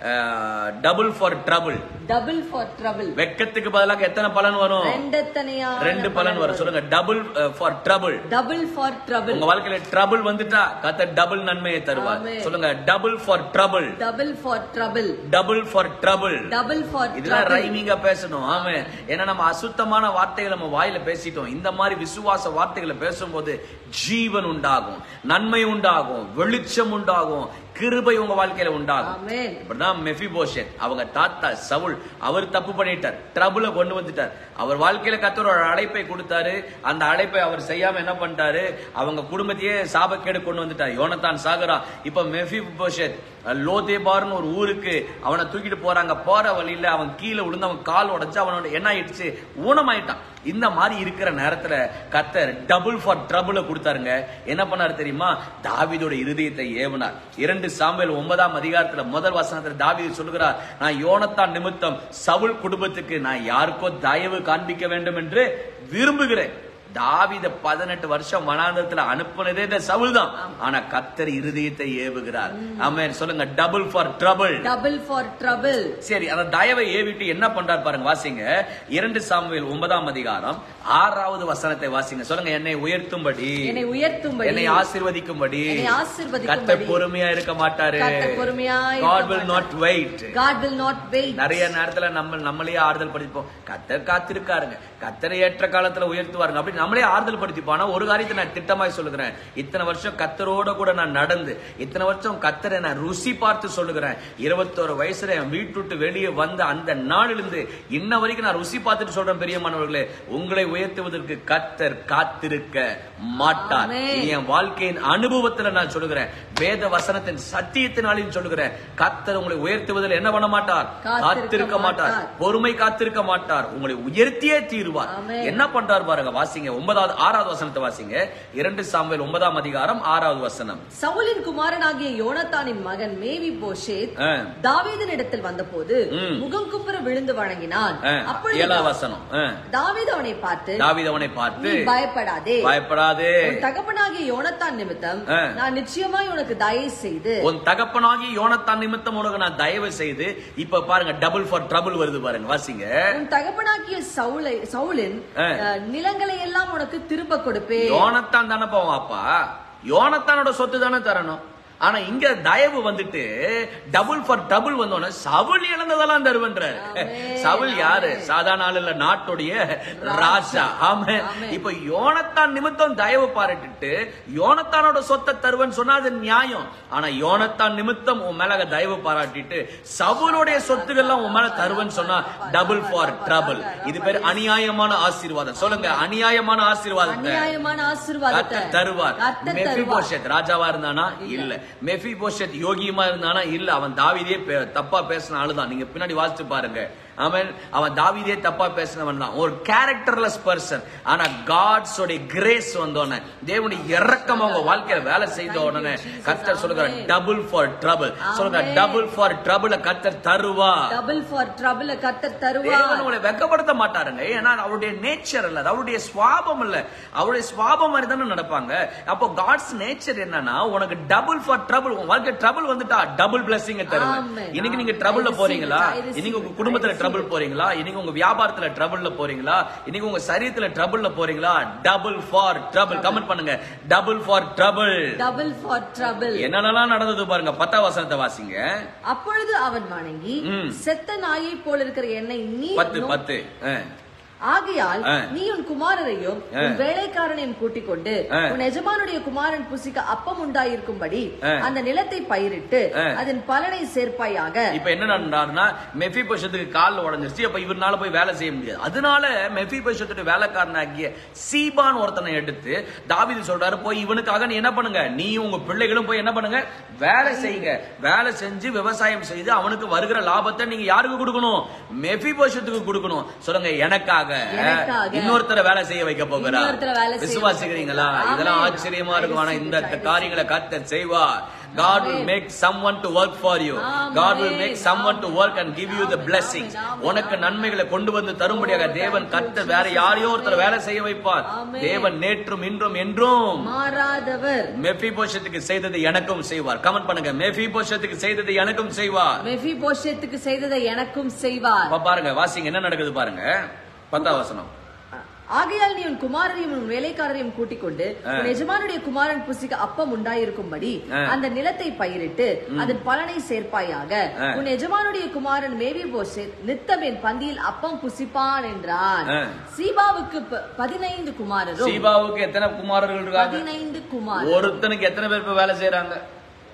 Speaker 2: double for trouble
Speaker 1: double for trouble
Speaker 2: வெக்கத்துக்கு பதிலாக எத்தனை பலன் வரும்
Speaker 1: ரெண்டு தனியா
Speaker 2: ரெண்டு பலன் வரும் சொல்லுங்க double for trouble
Speaker 1: double for trouble
Speaker 2: உங்க வாழ்க்கையில ட்ரபிள் வந்துட்டா கத்த டபுள் நன்மையை தருவார்
Speaker 1: ஆமென்.
Speaker 2: சொல்லுங்க double for trouble
Speaker 1: double for trouble
Speaker 2: double for trouble
Speaker 1: double for
Speaker 2: இதெல்லாம் ரைமிங்கா பேசணும் ஆமே ஏன்னா நம்ம அசுத்தமான வார்த்தைகளை நம்ம வாயில பேசிட்டோம் இந்த மாதிரி விசுவாச வார்த்தைகளை பேசும்போது ஜீவன் உண்டாகும் நன்மை உண்டாகும் வெளிச்சம் உண்டாகும் கிருபை உங்க வாழ்க்கையில உண்டாகும்
Speaker 1: ஆமென்
Speaker 2: இப்படிதான் மெஃபிபோஷெத் அவங்க தாத்தா சவுல் அவர் தப்பு பண்ணிட்டார் ட்ரபுள கொண்டு வந்துட்டார் அவர் வாழ்க்கையில கத்தர் ஒரு அழைப்பை கொடுத்தாரு அந்த அழைப்பை அவர் செய்யாம என்ன பண்ணிட்டாரு அவங்க குடும்பத்தையே சாபக்கேடு கொண்டு வந்துட்டார் யோனத்தான் சாகரா இப்ப மெஃபிபோஷெத் லோதேபார்னு ஒரு ஊருக்கு அவனை தூக்கிட்டு போறாங்க போற வழியில அவன் கீழே விழுந்து அவன் கால் உடைச்சு அவனோட என்ன ஆயிடுச்சு ஊனமாயிட்டான் இந்த மாதிரி இருக்கிற நேரத்துல கத்தர் டபுள் ஃபார் ட்ரபுள கொடுத்தாருங்க என்ன பண்ணாரு தெரியுமா தாவீதோட இருதயத்தை ஏவனார் இரண்டு சாமுவேல் ஒன்பதாம் அதிகாரத்துல முதல் வசனத்துல தாவீது சொல்லுகிறார் நான் யோனத்தான் நிமித்தம் சவுல் குடும்பத்துக்கு நான் யாருக்கோ தயவு காண்பிக்க வேண்டும் என்று விரும்புகிறேன் தாவீத பதினெட்டு வருஷம் வனாந்தரத்துல அனுப்புனதே இந்த சவுல் தான் ஆனா கத்தர் இருதயத்தை ஏவுகிறார் ஆமென் சொல்லுங்க double for trouble
Speaker 1: double for trouble
Speaker 2: சரி அந்த தயவை ஏவிட்டு என்ன பண்றார் பாருங்க வாசிங்க இரண்டு சாமுவேல் ஒன்பதாம் அதிகாரம் ஆறாவது வசனத்தை வாசிங்க சொல்லுங்க என்னை உயர்த்தும்படி
Speaker 1: என்னை உயர்த்தும்படி
Speaker 2: என்னை ஆசீர்வதிக்கும்படி
Speaker 1: என்னை
Speaker 2: கத்த
Speaker 1: ஆசீர்வதிக்கும்படி
Speaker 2: பொறுமையா இருக்க மாட்டாரு
Speaker 1: கர்த்தர் பொறுமையாய்
Speaker 2: God will not wait
Speaker 1: God will not wait
Speaker 2: நிறைய நேரத்துல நம்ம நம்மளே ஆறுதல் படுத்திப்போம் கத்தர் காத்திருக்காருங்க கத்தரை ஏற்ற காலத்துல உயர்த்துவாருங்க அப்படி நம்மளே ஆறுதல் படுத்திப்போம் ஆனா ஒரு காரியத்தை நான் திட்டமாய் சொல்லுகிறேன் இத்தனை வருஷம் கத்தரோட கூட நான் நடந்து இத்தனை வருஷம் கத்தரை நான் ருசி பார்த்து சொல்லுகிறேன் இருபத்தோரு வயசுல என் வீட்டு விட்டு வெளியே வந்த அந்த நாளிலிருந்து இன்ன வரைக்கும் நான் ருசி பார்த்துட்டு சொல்றேன் பெரியமானவர்களே உங்களை உயர்த்துவதற்கு கத்தர் காத்திருக்க மாட்டார்
Speaker 1: ஆமென்.
Speaker 2: இது என் வாழ்க்கையின் அனுபவத்துல நான் சொல்லுகிறேன் வேத வசனத்தின் சத்தியத்தினாலையும் சொல்லுகிறேன் கத்தர் உங்களை உயர்த்துவதில் என்ன பண்ண மாட்டார்
Speaker 1: காத்திருக்க
Speaker 2: காத்திருக்க மாட்டார்
Speaker 1: மாட்டார்.
Speaker 2: பொறுமை காத்திருக்க மாட்டார் உங்களை உயர்த்தியே தீருவார்
Speaker 1: ஆமென்.
Speaker 2: என்ன பண்றார் பாருங்க வாசிங்க ஒன்பதாவது ஆறாவது வசனத்தை வாசிங்க இரண்டு சாமுவேல் ஒன்பதாம் அதிகாரம் ஆறாவது வசனம்
Speaker 1: சவுலின் குமாரனாகிய யோனத்தானின் மகன் மேவி போஷேத்
Speaker 2: ஆ.
Speaker 1: தாவீதின் இடத்தில் வந்தபோது
Speaker 2: ம்.
Speaker 1: முகம் குப்புற விழுந்து வணங்கினான்
Speaker 2: ஆ,
Speaker 1: அப்பொழுது
Speaker 2: ஏழாவது வசனம் ஆ.
Speaker 1: தாவீது அவனை பார்த்து
Speaker 2: தாவீது அவனை பார்த்து
Speaker 1: நீ பயப்படாதே
Speaker 2: பயப்படாதே
Speaker 1: உன் தகப்பனாகிய யோனத்தான் நிமித்தம்
Speaker 2: ஆ.
Speaker 1: நான் நிச்சயமாய் உனக்கு தயவு செய்து
Speaker 2: உன் தகப்பனாகி யோனத்தான் நிமித்தம் உனக்கு நான் தயவு செய்து இப்ப பாருங்க டபுள் ஃபார் ட்ரபிள் வருது பாருங்க வாசிங்க
Speaker 1: உன் தகப்பனாகிய சவுலை சவுலின்
Speaker 2: ஆ.
Speaker 1: அஹ், நிலங்களை எல்லாம் உனக்கு திரும்ப கொடுப்பேன்
Speaker 2: யோனத்தான் தானே போவோம் அப்பா யோனத்தானோட சொத்து தானே தரணும் ஆனா இங்க தயவு வந்துட்டு டபுள் ஃபார் டபுள் வந்தோன்னு சவுல் இழந்ததெல்லாம் தருவன்றாரு
Speaker 1: ஆமென்.
Speaker 2: சவுல் யாரு
Speaker 1: ஆமென்.
Speaker 2: சாதாரண ஆள் இல்ல நாட்டுடைய ராஜா ஆமே
Speaker 1: ஆமென்.
Speaker 2: இப்ப யோனத்தான் நிமித்தம் தயவு பாராட்டிட்டு யோனத்தானோட சொத்தை தருவன்னு சொன்னா அது நியாயம் ஆனா யோனத்தான் நிமித்தம் உன் மேல தயவு பாராட்டிட்டு சவுலுடைய சொத்துக்கள்லாம் உன் மேல தருவன்னு சொன்னா டபுள் ஃபார் ட்ரபிள் இது பேர் அநியாயமான ஆசீர்வாதம் சொல்லுங்க அநியாயமான ஆசீர்வாதத்தை
Speaker 1: அநியாயமான ஆசீர்வாதத்தை
Speaker 2: கர்த்தர் தருவார்
Speaker 1: கர்த்தர் தருவார்
Speaker 2: மெஃபிபோஷெத் ராஜாவா இருந்தானா இல்ல மெஃபிபோஷெத் யோகியமா இருந்தானா இல்ல அவன் தாவீதே பே- தப்பா பேசின ஆளுதான் நீங்க பின்னாடி வாசிச்சு பாருங்க அவன் அவன் தாவீதே தப்பா பேசினவன் தான் ஒரு கேரக்டர்லெஸ் பர்சன் ஆனா காட்ஸ் உடைய கிரேஸ் வந்தோடனே தேவனுடைய இறக்கம் அவங்க வாழ்க்கையில வேலை செய்த உடனே கர்த்தர் சொல்லுகிற டபுள் ஃபார் ட்ரபிள் சொல்லுங்க
Speaker 1: Amen.
Speaker 2: டபுள் ஃபார் ட்ரபிள் கர்த்தர் தருவா
Speaker 1: டபுள் ஃபார் ட்ரபிள் கர்த்தர்
Speaker 2: தேவன்
Speaker 1: தருவார்
Speaker 2: உங்களை வெக்கப்படுத்த மாட்டாருங்க ஏன்னா அவருடைய நேச்சர் இல்ல அது அவருடைய சுவாபம் இல்ல அவருடைய சுவாபம் மாதிரி தானே நடப்பாங்க அப்போ காட்ஸ் நேச்சர் என்னன்னா உனக்கு டபுள் ஃபார் ட்ரபிள் உன் வாழ்க்கை ட்ரபிள் வந்துட்டா டபுள் பிளஸிங் தருவேன்
Speaker 1: Amen.
Speaker 2: இன்னைக்கு நீங்க
Speaker 1: Amen.
Speaker 2: ட்ரபிள்ல
Speaker 1: I receive
Speaker 2: போறீங்களா
Speaker 1: it. I receive
Speaker 2: இன்னைக்கு உங்க
Speaker 1: it.
Speaker 2: குடும்பத்துல
Speaker 1: I receive
Speaker 2: ட்ரபிள் போறீங்களா இன்னைக்கு உங்க வியாபாரத்துல ட்ரபிள்ல போறீங்களா இன்னைக்கு உங்க சரீரத்துல ட்ரபிள்ல போறீங்களா டபுள் ஃபார் ட்ரபிள் கமெண்ட் பண்ணுங்க double for trouble
Speaker 1: double for trouble
Speaker 2: என்னென்னலாம் நடந்தது பாருங்க பத்தாம் வசனத்தை வாசிங்க
Speaker 1: அப்பொழுது அவன் வணங்கி
Speaker 2: ம்.
Speaker 1: செத்த நாயை போல இருக்கிற என்னை நீ
Speaker 2: பத்து
Speaker 1: நோ-
Speaker 2: பத்து ஆ.
Speaker 1: ஆகையால்
Speaker 2: ஆ.
Speaker 1: நீ உன் குமாரரையும் உன்
Speaker 2: ஆ.
Speaker 1: வேலைக்காரனையும் கூட்டிக் கொண்டு
Speaker 2: ஆ.
Speaker 1: உன் எஜமானுடைய குமாரன் புசிக்க அப்பம் உண்டாயிருக்கும்படி
Speaker 2: ஆ.
Speaker 1: அந்த நிலத்தை பயிரிட்டு
Speaker 2: ஆ.
Speaker 1: அதன் பலனை சேர்ப்பாயாக
Speaker 2: இப்ப என்ன நடந்தாருன்னா மெஃபி பஷத்துக்கு கால் உடஞ்சிருச்சு அப்ப இவர்னால போய் வேலை செய்ய முடியாது அதனால மெஃபி பஷத்துடைய வேலைக்காரனாகிய சீபான் ஒருத்தனை எடுத்து தாவீது சொல்றாரு போய் இவனுக்காக நீ என்ன பண்ணுங்க நீ உங்க பிள்ளைகளும் போய் என்ன பண்ணுங்க வேலை செய்யுங்க வேலை செஞ்சு விவசாயம் செய்து அவனுக்கு வருகிற லாபத்தை நீங்க யாருக்கு கொடுக்கணும் மெஃபி பஷத்துக்கு கொடுக்கணும் சொல்லுங்க எனக்காக
Speaker 1: எனக்காக.
Speaker 2: இன்னொருத்தரை வேலை செய்ய வைக்க போகிறா
Speaker 1: இன்னொருத்தரை வேலை செய்ய
Speaker 2: விசுவாசிக்கிறீங்களா
Speaker 1: வைக்க போகிறார்.
Speaker 2: இதெல்லாம்
Speaker 1: ஆமென்.
Speaker 2: ஆச்சரியமா இருக்கும் ஆனா இந்த
Speaker 1: I receive it.
Speaker 2: காரியங்களை கர்த்தர் செய்வார் God will
Speaker 1: Amen.
Speaker 2: make someone to work for you. God will make
Speaker 1: Amen.
Speaker 2: someone to work and give you the
Speaker 1: Amen.
Speaker 2: blessings.
Speaker 1: Amen.
Speaker 2: உனக்கு நன்மைகளை கொண்டு வந்து தரும்படியாக
Speaker 1: Oh,
Speaker 2: தேவன்
Speaker 1: thank you,
Speaker 2: கர்த்தர் வேற
Speaker 1: Jesus.
Speaker 2: யாரையோ ஒருத்தர் வேலை செய்ய வைப்பார்
Speaker 1: Amen.
Speaker 2: தேவன் நேற்றும் இன்றும் என்றும்
Speaker 1: மாறாதவர்
Speaker 2: மெஃபி போஷத்துக்கு செய்ததை எனக்கும் செய்வார் கமெண்ட் பண்ணுங்க மெஃபி போஷத்துக்கு செய்ததை எனக்கும் செய்வார்
Speaker 1: மெஃபி போஷத்துக்கு செய்ததை எனக்கும் செய்வார்
Speaker 2: அப்ப பாருங்க வாசிங்க என்ன நடக்குது பாருங்க பத்தாம் வசனம்
Speaker 1: ஆகையால் நீ உன் குமாரரையும் உன் வேலைக்காரரையும் கூட்டிக் கொண்டு
Speaker 2: ஆ.
Speaker 1: உன் எஜமானுடைய குமாரன் புசிக்க அப்பம் உண்டாயிருக்கும்படி
Speaker 2: ஆ.
Speaker 1: அந்த நிலத்தை பயிரிட்டு அதன் பலனை சேர்ப்பாயாக
Speaker 2: ஆ.
Speaker 1: உன் எஜமானுடைய குமாரன் மேவி போஷேத் நித்தம் என் பந்தியில் அப்பம் புசிப்பான் என்றான்
Speaker 2: ஆ.
Speaker 1: சீபாவுக்கு ப- பதினைந்து குமாரரும்
Speaker 2: சீபாவுக்கு எத்தனை குமாரர்கள் இருக்காங்க
Speaker 1: பதினைந்து குமார்
Speaker 2: ஒருத்தனுக்கு எத்தனை பேர் இப்ப வேலை செய்யறாங்க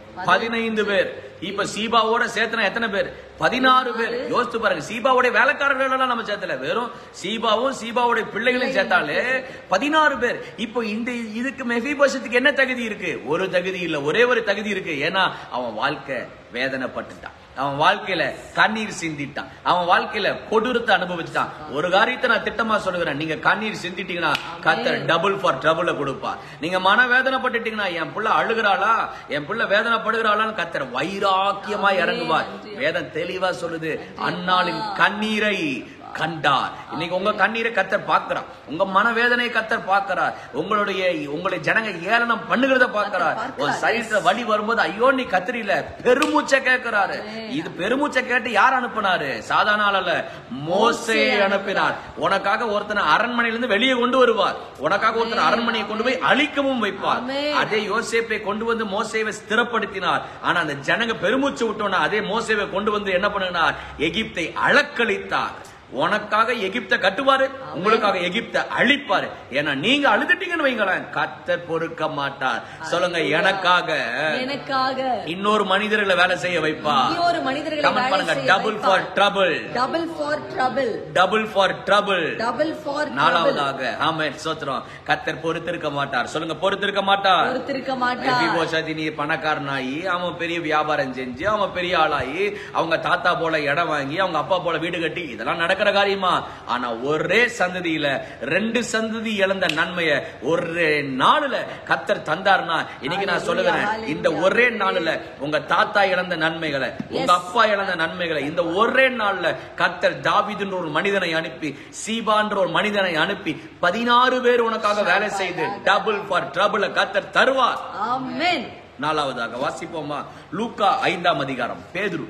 Speaker 2: பதினைந்து பேர் இப்ப சீபாவோட சேர்த்தனா எத்தனை பேர் பதினாறு பேர் யோசித்து பாருங்க சீபாவுடைய வேலைக்காரர்கள் எல்லாம் நம்ம சேர்த்தல வெறும் சீபாவும் சீபாவுடைய பிள்ளைகளையும் சேர்த்தாலே பதினாறு பேர் இப்போ இந்த இதுக்கு மெஃபிபோஷத்துக்கு என்ன தகுதி இருக்கு ஒரு தகுதி இல்ல ஒரே ஒரு தகுதி இருக்கு ஏன்னா அவன் வாழ்க்கை வேதனைப்பட்டுட்டான் அவன் வாழ்க்கையில கண்ணீர் சிந்திட்டான் அவன் வாழ்க்கையில கொடூரத்தை அனுபவிச்சுட்டான் ஒரு காரியத்தை நான் திட்டமா சொல்லுகிறேன் நீங்க கண்ணீர் சிந்திட்டீங்கன்னா கத்தர் டபுள் ஃபார் ட்ரபுள கொடுப்பா நீங்க மன வேதனைப்பட்டுட்டீங்கன்னா என் புள்ள அழுகிறாளா என் புள்ள வேதனைப்படுகிறாளான்னு கத்தர் வைராக்கியமா இறங்குவார் வேதம் தெளிவா சொல்லுது அன்னாளின் கண்ணீரை கண்டார் இன்னைக்கு உங்க கண்ணீரை கத்தர் பார்க்கிறார் உங்க மனவேதனையை கத்தர் பார்க்கிறார் உங்களுடைய உங்களுடைய ஜனங்க ஏளனம் பண்ணுகிறத பார்க்கிறார் உன் சரீரத்துல வலி வரும்போது ஐயோ நீ கத்திரில பெருமூச்சை கேட்கிறாரு இது பெருமூச்சை கேட்டு யார் அனுப்புனாரு சாதாரண ஆள் அல்ல மோசே அனுப்பினார் உனக்காக ஒருத்தனை அரண்மனையில இருந்து வெளியே கொண்டு வருவார் உனக்காக ஒருத்தனை அரண்மனையை கொண்டு போய் அழிக்கவும் வைப்பார்
Speaker 1: ஆமென்.
Speaker 2: அதே யோசேப்பை கொண்டு வந்து மோசேவை ஸ்திரப்படுத்தினார் ஆனா அந்த ஜனங்க பெருமூச்சு விட்டோன்னா அதே மோசேவை கொண்டு வந்து என்ன பண்ணினார் எகிப்தை அளக்களித்தார் உனக்காக எகிப்த கட்டுவாரு உங்களுக்காக எகிப்த அழிப்பாரு ஏன்னா நீங்க அழுதுட்டீங்கன்னு வைங்களேன் கத்தர் பொறுக்க மாட்டார் சொல்லுங்க எனக்காக
Speaker 1: எனக்காக
Speaker 2: இன்னொரு மனிதர்களை வேலை செய்ய வைப்பா
Speaker 1: இன்னொரு மனிதர்களை
Speaker 2: கமெண்ட்
Speaker 1: வேலை
Speaker 2: பண்ணுங்க
Speaker 1: செய்ய
Speaker 2: double for trouble
Speaker 1: double for trouble
Speaker 2: double for trouble
Speaker 1: double for trouble
Speaker 2: நாலாவதாக ஆமே சோத்திரம் கத்தர் பொறுத்திருக்க மாட்டார் சொல்லுங்க பொறுத்திருக்க மாட்டார்
Speaker 1: பொறுத்திருக்க மாட்டார்
Speaker 2: மெபிபோஷத் நீ பணக்காரனாயி அவன் பெரிய வியாபாரம் செஞ்சு அவன் பெரிய ஆளாயி அவங்க தாத்தா போல இடம் வாங்கி அவங்க அப்பா போல வீடு கட்டி இதெல்லாம் நடக்கிற காரியமா ஆனா ஒரே சந்ததியில ரெண்டு சந்ததி இழந்த நன்மைய ஒரே நாளுல கத்தர் தந்தார்னா இன்னைக்கு நான் சொல்லுகிறேன் இந்த ஒரே நாளுல உங்க தாத்தா இழந்த நன்மைகளை உங்க அப்பா இழந்த நன்மைகளை இந்த ஒரே நாள்ல கத்தர் தாவீதுன்ற ஒரு மனிதனை அனுப்பி சீபான்ற ஒரு மனிதனை அனுப்பி பதினாறு பேர் உனக்காக வேலை செய்து டபுள் ஃபார் ட்ரபிள் கத்தர் தருவார்
Speaker 1: ஆமென்
Speaker 2: நாலாவதாக வாசிப்போமா லூக்கா ஐந்தாம் அதிகாரம் பேதுரு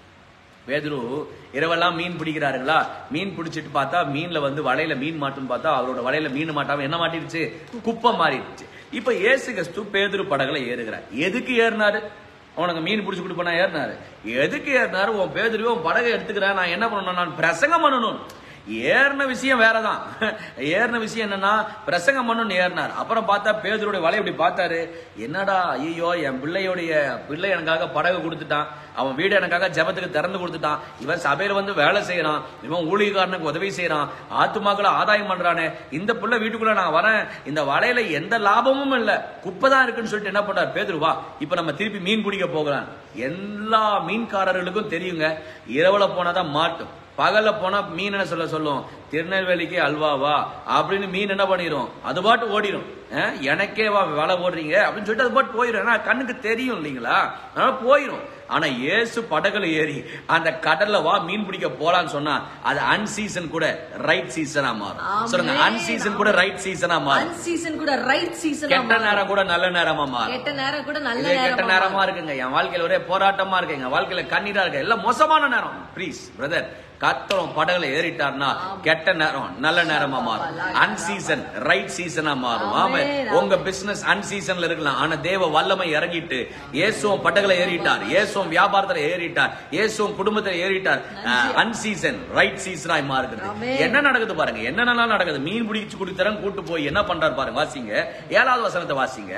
Speaker 2: பேதுரு இரவெல்லாம் மீன் பிடிக்கிறாருங்களா மீன் பிடிச்சிட்டு பார்த்தா மீன்ல வந்து வலையில மீன் மாட்டுன்னு பார்த்தா அவரோட வலையில மீன் மாட்டாம என்ன மாட்டிருச்சு குப்பை மாறிடுச்சு இப்ப இயேசு கிறிஸ்து பேதுரு படகுல ஏறுகிறார் எதுக்கு ஏறினாரு உனக்கு மீன் பிடிச்சி கொடுப்பா ஏறினாரு எதுக்கு ஏறினாரு உன் பேதுருவே உன் படகை எடுத்துக்கிறேன் நான் என்ன பண்ணணும் நான் பிரசங்கம் பண்ணணும் ஏறின விஷயம் வேறதான் ஏறின விஷயம் என்னன்னா பிரசங்கம் பண்ணணும்னு ஏறினார் அப்புறம் பார்த்தா பேதருடைய வலை இப்படி பார்த்தாரு என்னடா ஐயோ என் பிள்ளையோடைய பிள்ளை எனக்காக படகு கொடுத்துட்டான் அவன் வீடு எனக்காக ஜெபத்துக்கு திறந்து கொடுத்துட்டான் இவன் சபையில வந்து வேலை செய்யறான் இவன் ஊழியக்காரனுக்கு உதவி செய்யறான் ஆத்துமாக்களை ஆதாயம் பண்றானே இந்த புள்ள வீட்டுக்குள்ள நான் வரேன் இந்த வலையில எந்த லாபமும் இல்ல குப்பை தான் இருக்குன்னு சொல்லிட்டு என்ன பண்றார் பேதுரு வா இப்ப நம்ம திருப்பி மீன் பிடிக்க போகலாம் எல்லா மீன்காரர்களுக்கும் தெரியுங்க இரவுல போனாதான் மாட்டும் பகல்ல போனா மீன் என்ன சொல்ல சொல்லும் திருநெல்வேலிக்கு அல்வாவா அப்படின்னு மீன் என்ன பண்ணிரும் அது பாட்டு ஓடிடும் அஹ், எனக்கே வா வலை ஓடுறீங்க அப்படின்னு சொல்லிட்டு அது பாட்டு போயிடும் ஏன்னா கண்ணுக்கு தெரியும் இல்லைங்களா அதனால போயிடும் ஆனா இயேசு படகுல ஏறி அந்த கடல்ல வா மீன் பிடிக்க போலான்னு சொன்னா அது அன்சீசன் கூட ரைட் சீசனா மாறும்
Speaker 1: ஆமென்.
Speaker 2: சொல்லுங்க அன்சீசன் கூட ரைட் சீசனா மாறும்
Speaker 1: அன் சீசன் கூட ரைட் சீசன்
Speaker 2: கெட்ட நேரம் கூட நல்ல நேரமா மாறும்
Speaker 1: கெட்ட நேரம் கூட நல்ல
Speaker 2: இதே கெட்ட
Speaker 1: நேரம்
Speaker 2: நேரமா இருக்குங்க என் வாழ்க்கையில ஒரே போராட்டமா இருக்கு எங்க வாழ்க்கையில கண்ணீரா இருக்கு எல்லாம் மோசமான நேரம் ப்ளீஸ் பிரதர் கத்தரும் படகுல ஏறிட்டார்னா கெட்ட நேரம் நல்ல நேரமா மாறும் அன்சீசன் ரைட் சீசனா மாறும் ஆமா
Speaker 1: ஆமென்.
Speaker 2: உங்க பிசினஸ் அன்சீசன்ல இருக்கலாம் ஆனா தேவ வல்லமை இறங்கிட்டு இயேசுவும் படகுல ஏறிட்டார் இயேசுவும் வியாபாரத்துல ஏறிட்டார் இயேசுவும் குடும்பத்துல ஏறிட்டார் அன்சீசன் ரைட் சீசனாய் மாறுகிறது
Speaker 1: ஆமென்.
Speaker 2: என்ன நடக்குது பாருங்க என்னென்னலாம் நடக்குது மீன் பிடிச்சு கொடுத்தரன் கூட்டு போய் என்ன பண்றாரு பாருங்க வாசிங்க ஏழாவது வசனத்தை வாசிங்க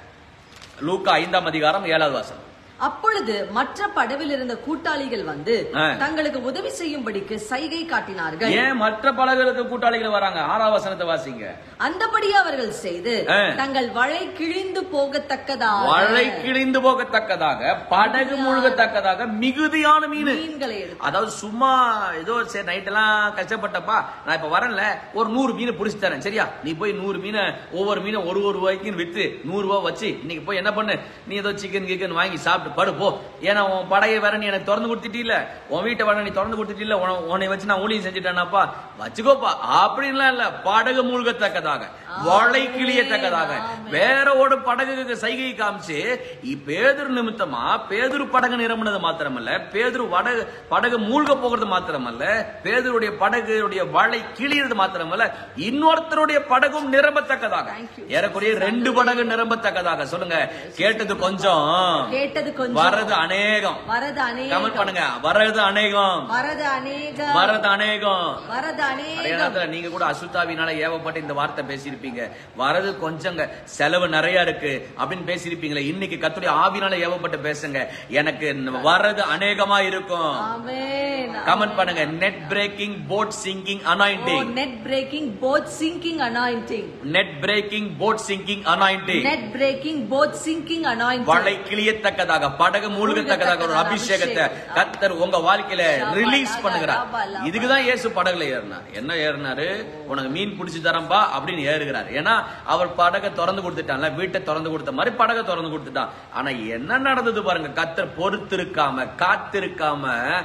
Speaker 2: லூக்கா ஐந்தாம் அதிகாரம் ஏழாவது வசனம்
Speaker 1: அப்பொழுது மற்ற படவில் இருந்த கூட்டாளிகள் வந்து
Speaker 2: ஆ.
Speaker 1: தங்களுக்கு உதவி செய்யும்படிக்கு சைகை காட்டினார்கள்
Speaker 2: ஏன் மற்ற பலகளுக்கு கூட்டாளிகள் வராங்க ஆறாவது வசனத்தை வாசிங்க
Speaker 1: அந்தபடியே அவர்கள் செய்து
Speaker 2: ஆ.
Speaker 1: தங்கள் வலை கிழிந்து போகத்தக்கதாக
Speaker 2: வலை கிழிந்து போகத்தக்கதாக படகு முழுகத்தக்கதாக மிகுதியான மீன்
Speaker 1: மீன்களை எடுத்து
Speaker 2: அதாவது சும்மா ஏதோ சரி நைட் எல்லாம் கஷ்டப்பட்டப்பா நான் இப்ப வரேன்ல ஒரு நூறு மீனை பிடிச்சி தரேன் சரியா நீ போய் நூறு மீனை ஒவ்வொரு மீனை ஒரு ஒரு ரூபாய்க்கு வித்து நூறு ரூபாய் வச்சு இன்னைக்கு போய் என்ன பண்ணு நீ ஏதோ சிக்கன் கிக்கன் வாங்கி சாப்பிட்டு படு போ ஏன்னா உன் படையை வேற நீ எனக்கு திறந்து கொடுத்துட்டீல உன் வீட்டை வேற நீ திறந்து கொடுத்துட்டீல உன- உன்னை வச்சு நான் ஊழியம் செஞ்சுட்டேனாப்பா வச்சுக்கோப்பா அப்படின்லாம் இல்ல படகு மூழ்கத்தக்கதாக வலை கிளியத்தக்கதாக வேற ஒரு படகுக்கு சைகை காமிச்சு இ- பேதுரு நிமித்தமா பேதுரு படகு நிரம்பினது மாத்திரமல்ல பேதுரு வடகு படகு மூழ்க போகிறது மாத்திரமல்ல பேதுருடைய படகுடைய வலை கிளியறது மாத்திரமல்ல இன்னொருத்தருடைய படகும் நிரம்பத்தக்கதாக ஏறக்குறைய ரெண்டு படகு நிரம்பத்தக்கதாக சொல்லுங்க கேட்டது கொஞ்சம்
Speaker 1: கேட்டது கொஞ்சம்
Speaker 2: வரது அநேகம்
Speaker 1: வரது அநேகம்
Speaker 2: கமெண்ட் பண்ணுங்க வரது அநேகம்
Speaker 1: வரது அநேகம்
Speaker 2: வரது அநேகம்
Speaker 1: வரது
Speaker 2: நிறைய
Speaker 1: அநேகம்
Speaker 2: நேரத்துல நீங்க கூட அசுத்தாவினால ஏவப்பட்டு இந்த வார்த்தை பேசியிருப்பீங்க பேசியிருப்பீங்க வரது கொஞ்சங்க செலவு நிறைய இருக்கு அப்படின்னு பேசியிருப்பீங்களே இன்னைக்கு கத்துடைய ஆவினால ஏவப்பட்டு பேசுங்க எனக்கு வர்றது அநேகமா இருக்கும்
Speaker 1: ஆமென்
Speaker 2: கமெண்ட் பண்ணுங்க net breaking boat sinking anointing
Speaker 1: net breaking boat sinking anointing
Speaker 2: net breaking boat sinking anointing
Speaker 1: net breaking boat sinking anointing
Speaker 2: வலை கிளியத்தக்கதாக படகு மூழ்கத்தக்கதாக ஒரு அபிஷேகத்தை கத்தர் உங்க வாழ்க்கையில ரிலீஸ் பண்ணுகிறார் இதுக்குதான் இயேசு படகுல ஏறினார் என்ன ஏறினாரு உனக்கு மீன் பிடிச்சு தரம்பா அப்படின்னு ஏறுகிறார் ஏன்னா அவர் படகை திறந்து கொடுத்துட்டான்ல வீட்டை திறந்து கொடுத்த மாதிரி படகை திறந்து கொடுத்துட்டான் ஆனா என்ன நடந்தது பாருங்க கத்தர் பொறுத்திருக்காம காத்திருக்காம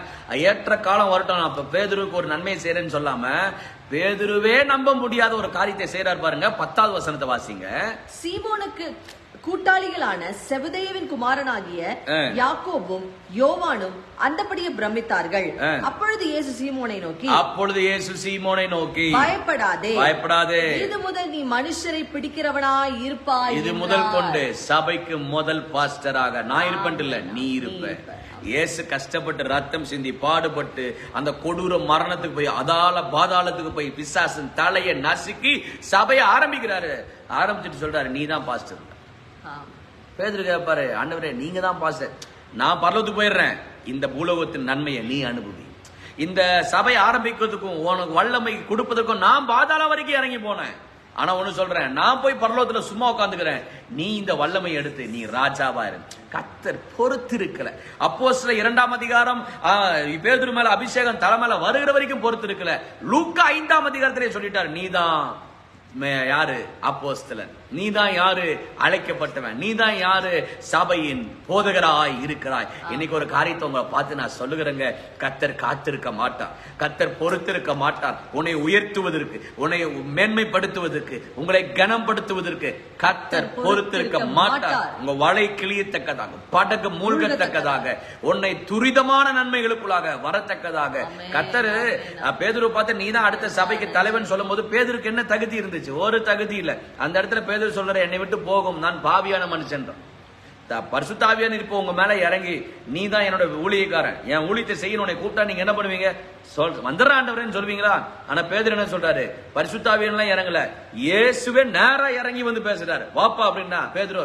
Speaker 2: ஏற்ற காலம் வரட்டும் நான் இப்ப பேதுருக்கு ஒரு நன்மையை செய்யறேன்னு சொல்லாம பேதுருவே நம்ப முடியாத ஒரு காரியத்தை செய்யறாரு பாருங்க பத்தாவது வசனத்தை வாசிங்க
Speaker 1: சீமோனுக்கு கூட்டாளிகளான செபதேவின் குமாரனாகிய
Speaker 2: ஆ.
Speaker 1: யாக்கோபும் யோவானும் அந்தபடியே பிரமித்தார்கள்
Speaker 2: ஆ.
Speaker 1: அப்பொழுது இயேசு சீமோனை நோக்கி
Speaker 2: அப்பொழுது இயேசு சீமோனை நோக்கி
Speaker 1: பயப்படாதே
Speaker 2: பயப்படாதே
Speaker 1: இது முதல் நீ மனுஷரை பிடிக்கிறவனாய் இருப்பாய்
Speaker 2: இது
Speaker 1: என்றார்.
Speaker 2: முதல் கொண்டு சபைக்கு முதல் பாஸ்டராக நான் இருப்பேன் இல்ல நீ இருப்ப
Speaker 1: இருப்ப.
Speaker 2: இயேசு கஷ்டப்பட்டு ரத்தம் சிந்தி பாடுபட்டு அந்த கொடூர மரணத்துக்கு போய் அதால பாதாளத்துக்கு போய் பிசாசன் தலையை நசுக்கி சபையை ஆரம்பிக்கிறாரு ஆரம்பிச்சுட்டு சொல்றாரு நீ தான் பாஸ்டர்
Speaker 1: ஆம்.
Speaker 2: பேதுரு கேட்பாரு ஆண்டவரே நீங்க தான் பாஸ்டர் நான் பரலோகத்துக்கு போயிடுறேன் இந்த பூலோகத்தின் நன்மையை நீ அனுபவி இந்த சபை ஆரம்பிக்கிறதுக்கும் உனக்கு வல்லமை கொடுப்பதற்கும் நான் பாதாளம் வரைக்கும் இறங்கி போனேன் ஆனா ஒண்ணு சொல்றேன் நான் போய் பரலோகத்துல சும்மா உட்காந்துக்கிறேன் நீ இந்த வல்லமை எடுத்து நீ ராஜாவா இரு கத்தர் பொறுத்திருக்கல அப்போ சில இரண்டாம் அதிகாரம் ஆ, பேதுரு மேல அபிஷேகம் தலை மேல வருகிற வரைக்கும் பொறுத்திருக்கல லூக்கா ஐந்தாம் அதிகாரத்திலே சொல்லிட்டார் நீதான் மே- யாரு அப்போஸ்தலன் நீதான் யாரு அழைக்கப்பட்டவன் நீதான் யாரு சபையின் போதகராய் இருக்கிறாய் இன்னைக்கு ஒரு காரியத்தை உங்களை பார்த்து நான் சொல்லுகிறேங்க கத்தர் காத்திருக்க மாட்டார் கத்தர் பொறுத்திருக்க மாட்டார் உன்னை உயர்த்துவதற்கு உன்னை மேன்மைப்படுத்துவதற்கு உங்களை கனப்படுத்துவதற்கு கத்தர் பொறுத்திருக்க மாட்டார் உங்க வலை கிளியத்தக்கதாக படகு மூழ்கத்தக்கதாக உன்னை துரிதமான நன்மைகளுக்குள்ளாக வரத்தக்கதாக
Speaker 1: ஆமென்.
Speaker 2: கத்தரு அஹ், பேதுரு பார்த்து நீ தான் அடுத்த சபைக்கு தலைவன் சொல்லும் போது பேதுருக்கு என்ன தகுதி இருந்துச்சு ஒரு தகுதி இல்ல அந்த இடத்துல பேதுரு சொல்ற என்னை விட்டு போகும் நான் பாவியான மனுஷன் பரிசுத்தாவியான இருப்ப உங்க மேல இறங்கி நீ தான் என்னோட ஊழியக்காரன் என் ஊழியத்தை செய்யணும் உன்னை கூப்பிட்டா நீங்க என்ன பண்ணுவீங்க சொல் வந்துடுற ஆண்டவரேன்னு சொல்வீங்களா ஆனா பேதர் என்ன சொல்றாரு பரிசுத்தாவியன்லாம் இறங்கல இயேசுவே நேரா இறங்கி வந்து பேசுறாரு வாப்பா அப்படின்னா பேதுரு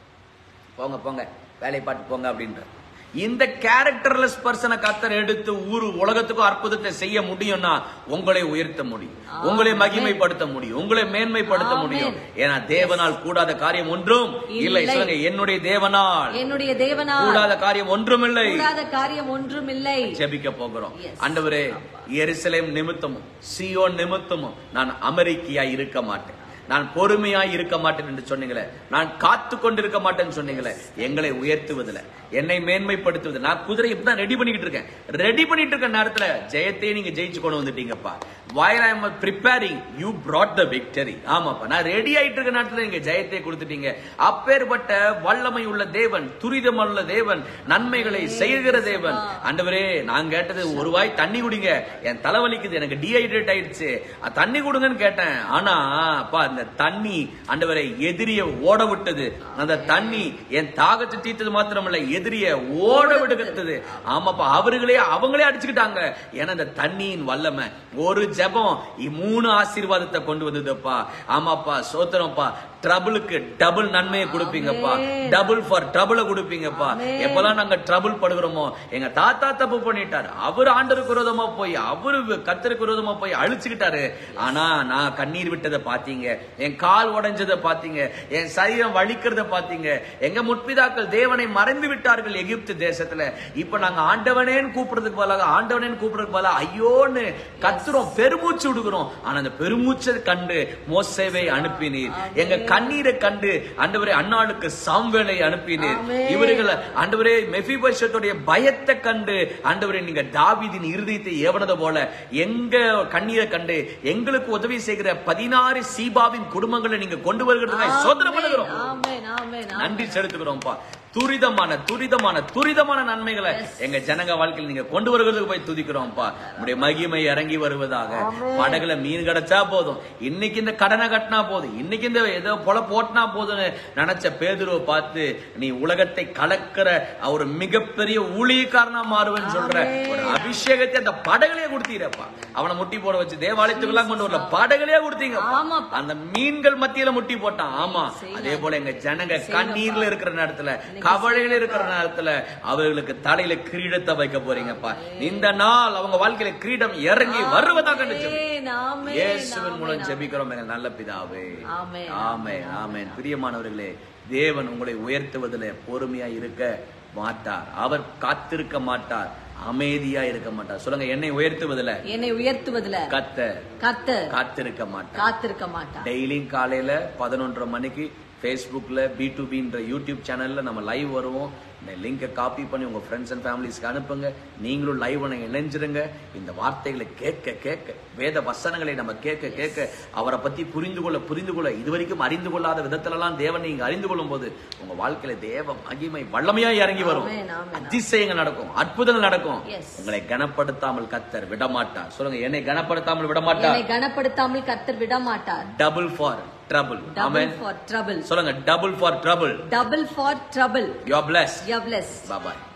Speaker 2: போங்க போங்க வேலையை பார்த்து போங்க அப்படின்ற இந்த கேரக்டர்லெஸ் பர்சனை கத்தர் எடுத்து ஊரு உலகத்துக்கும் அற்புதத்தை செய்ய முடியும்னா உங்களை உயர்த்த முடியும் உங்களை மகிமைப்படுத்த முடியும் உங்களை மேன்மைப்படுத்த
Speaker 1: ஆமென்.
Speaker 2: முடியும் ஏன்னா தேவனால் கூடாத காரியம் ஒன்றும் இல்லை
Speaker 1: இல்லை.
Speaker 2: சொல்லுங்க என்னுடைய தேவனால்
Speaker 1: என்னுடைய தேவனா
Speaker 2: கூடாத காரியம் ஒன்றும் இல்லை
Speaker 1: கூடாத காரியம் ஒன்றும் இல்லை
Speaker 2: ஜெபிக்க போகிறோம்
Speaker 1: Yes.
Speaker 2: ஆண்டவரே எருசலேம் நிமித்தமும் சியோன் நிமித்தமும் நான் அமெரிக்கையா இருக்க மாட்டேன் நான் பொறுமையாய் இருக்க மாட்டேன் என்று சொன்னீங்களே நான் காத்து கொண்டிருக்க மாட்டேன்னு சொன்னீங்களே எங்களை உயர்த்துவதில்ல என்னை மேன்மைப்படுத்துவது நான் குதிரை இப்பதான் ரெடி பண்ணிக்கிட்டு இருக்கேன் ரெடி பண்ணிட்டு இருக்க நேரத்துல ஜெயத்தை நீங்க ஜெயிச்சு கொண்டு வந்துட்டீங்கப்பா while i am preparing you brought the victory ஆமாப்பா நான் ரெடி ஆயிட்டு இருக்க நேரத்துல நீங்க ஜெயத்தை கொடுத்துட்டீங்க அப்பேற்பட்ட வல்லமை உள்ள தேவன் துரிதம் உள்ள தேவன் நன்மைகளை செய்கிற தேவன் ஆண்டவரே நான் கேட்டது ஒரு வாய் தண்ணி குடிங்க என் தலைவலிக்குது எனக்கு டீஹைட்ரேட் ஆயிடுச்சு அஹ் தண்ணி கொடுங்கன்னு கேட்டேன் ஆனா அப்பா அந்த தண்ணி ஆண்டவரை எதிரிய ஓட விட்டது அந்த தண்ணி என் தாகத்தை தீர்த்தது மாத்திரமல்ல எதிரிய ஓட விடுகிறது ஆமாப்பா அவர்களே அவங்களே அடிச்சுக்கிட்டாங்க ஏன்னா அந்த தண்ணியின் வல்லமை ஒரு ஜெபம் இ- மூணு ஆசீர்வாதத்தை கொண்டு வந்ததுப்பா ஆமாப்பா சோத்திரம்ப்பா ட்ரபிளுக்கு டபுள் நன்மையை கொடுப்பீங்கப்பா
Speaker 1: ஆமென்.
Speaker 2: டபுள் ஃபார் ட்ரபிள கொடுப்பீங்கப்பா
Speaker 1: ஆமென்.
Speaker 2: எப்பெல்லாம் நாங்க ட்ரபிள் படுகிறோமோ எங்க தாத்தா தப்பு பண்ணிட்டாரு அவர் ஆண்டருக்கு விரோதமா போய் அவரு கத்தருக்கு விரோதமா போய் அழிச்சுக்கிட்டாரு ஆனா நான் கண்ணீர் விட்டதை பாத்தீங்க என் கால் உடைஞ்சதை பாத்தீங்க என் சரீரம் வலிக்கிறத பாத்தீங்க எங்க முற்பிதாக்கள் தேவனை மறைந்து விட்டார்கள் எகிப்து தேசத்துல இப்ப நாங்க ஆண்டவனேன்னு கூப்பிடுறதுக்கு பதிலாக ஆண்டவனேன்னு கூப்பிடுறதுக்கு பதிலாக ஐயோன்னு கத்துறோம் பெருமூச்சு விடுகிறோம் ஆனா அந்த பெருமூச்சை கண்டு மோசேவை அனுப்பினீர் எங்க கண்ணீரை கண்டு ஆண்டவரே அன்னாளுக்கு சாம்வேலை அனுப்பினீர்
Speaker 1: ஆமென்.
Speaker 2: இவர்கள் ஆண்டவரே மெஃபிபோஷத்துடைய பயத்தை கண்டு ஆண்டவரே நீங்க தாவீதின் இருதயத்தை ஏவனது போல எங்க கண்ணீரை கண்டு எங்களுக்கு உதவி செய்கிற பதினாறு சீபாவின் குடும்பங்களை நீங்க கொண்டு வருகிறதுக்காக சோதனை பண்ணுகிறோம்
Speaker 1: ஆமென், ஆமென், ஆமென்.
Speaker 2: நன்றி செலுத்துகிறோம்ப்பா துரிதமான துரிதமான துரிதமான நன்மைகளை எங்க ஜனங்க வாழ்க்கையில் நீங்க கொண்டு வருகிறதுக்கு போய் துதிக்கிறோம்ப்பா உடைய மகிமை இறங்கி வருவதாக படகுல மீன் கிடைச்சா போதும் இன்னைக்கு இந்த கடனை கட்டினா போதும் இன்னைக்கு இந்த ஏதோ பொல போட்டினா போதும்னு நினைச்ச பேதுருவை பார்த்து நீ உலகத்தை கலக்கிற ஒரு மிகப்பெரிய ஊழியக்காரனா மாறுவேன்னு சொல்ற ஒரு அபிஷேகத்தை அந்த படகுலயே கொடுத்தீரப்பா அவனை முட்டி போட வச்சு தேவாலயத்துக்கெல்லாம் கொண்டு வரல படகுலயே கொடுத்தீங்க
Speaker 1: ஆமாப்பா.
Speaker 2: அந்த மீன்கள் மத்தியில முட்டி போட்டான் ஆமா அதே போல எங்க ஜனங்க கண்ணீர்ல இருக்கிற நேரத்துல கவலையில இருக்கிற நேரத்துல அவர்களுக்கு தலையில கிரீடத்தை வைக்க போறீங்கப்பா இந்த நாள் அவங்க வாழ்க்கையில கிரீடம் இறங்கி வருவதாக
Speaker 1: ஆமென், ஆமென்,
Speaker 2: இயேசுவின் மூலம்
Speaker 1: ஆமென்.
Speaker 2: ஜெபிக்கிறோம் எங்கள் நல்ல பிதாவே
Speaker 1: ஆமென்.
Speaker 2: ஆமென் ஆமென் பிரியமானவர்களே தேவன் உங்களை உயர்த்துவதில் பொறுமையா இருக்க மாட்டார் அவர் காத்திருக்க மாட்டார் அமைதியா இருக்க மாட்டார் சொல்லுங்க என்னை உயர்த்துவதில்
Speaker 1: என்னை உயர்த்துவதுல
Speaker 2: கத்த
Speaker 1: கர்த்தர்
Speaker 2: காத்திருக்க மாட்டார்
Speaker 1: காத்திருக்க மாட்டார்
Speaker 2: டெய்லியும் காலையில பதினொன்றரை மணிக்கு ஃபேஸ்புக்கில் பி டு பின்ற யூடியூப் சேனலில் நம்ம லைவ் வருவோம் இந்த லிங்கை காப்பி பண்ணி உங்கள் ஃப்ரெண்ட்ஸ் அண்ட் ஃபேமிலிஸ்க்கு அனுப்புங்க நீங்களும் லைவ் இணைஞ்சிருங்க இந்த வார்த்தைகளை கேட்க கேட்க வேத வசனங்களை நம்ம கேட்க கேட்க அவரை பற்றி புரிந்து கொள்ள புரிந்து கொள்ள இதுவரைக்கும் அறிந்து கொள்ளாத விதத்திலலாம் தேவனை நீங்கள் அறிந்து கொள்ளும் போது உங்கள் வாழ்க்கையில தேவ மகிமை வல்லமையா இறங்கி வரும்
Speaker 1: ஆமென், ஆமென்.
Speaker 2: அதிசயங்கள் நடக்கும் அற்புதங்கள் நடக்கும்
Speaker 1: Yes.
Speaker 2: உங்களை கனப்படுத்தாமல் கத்தர் விடமாட்டார் சொல்லுங்க என்னை கனப்படுத்தாமல் விடமாட்டார்
Speaker 1: என்னை கனப்படுத்தாமல் கர்த்தர் விட மாட்டார்
Speaker 2: டபுள் ஃபார் ட்ரபிள்
Speaker 1: டபுள்
Speaker 2: ஆமென்
Speaker 1: ஃபார் ட்ரபிள்
Speaker 2: சொல்லுங்க double for trouble
Speaker 1: double for trouble
Speaker 2: you are bless
Speaker 1: you bless
Speaker 2: bye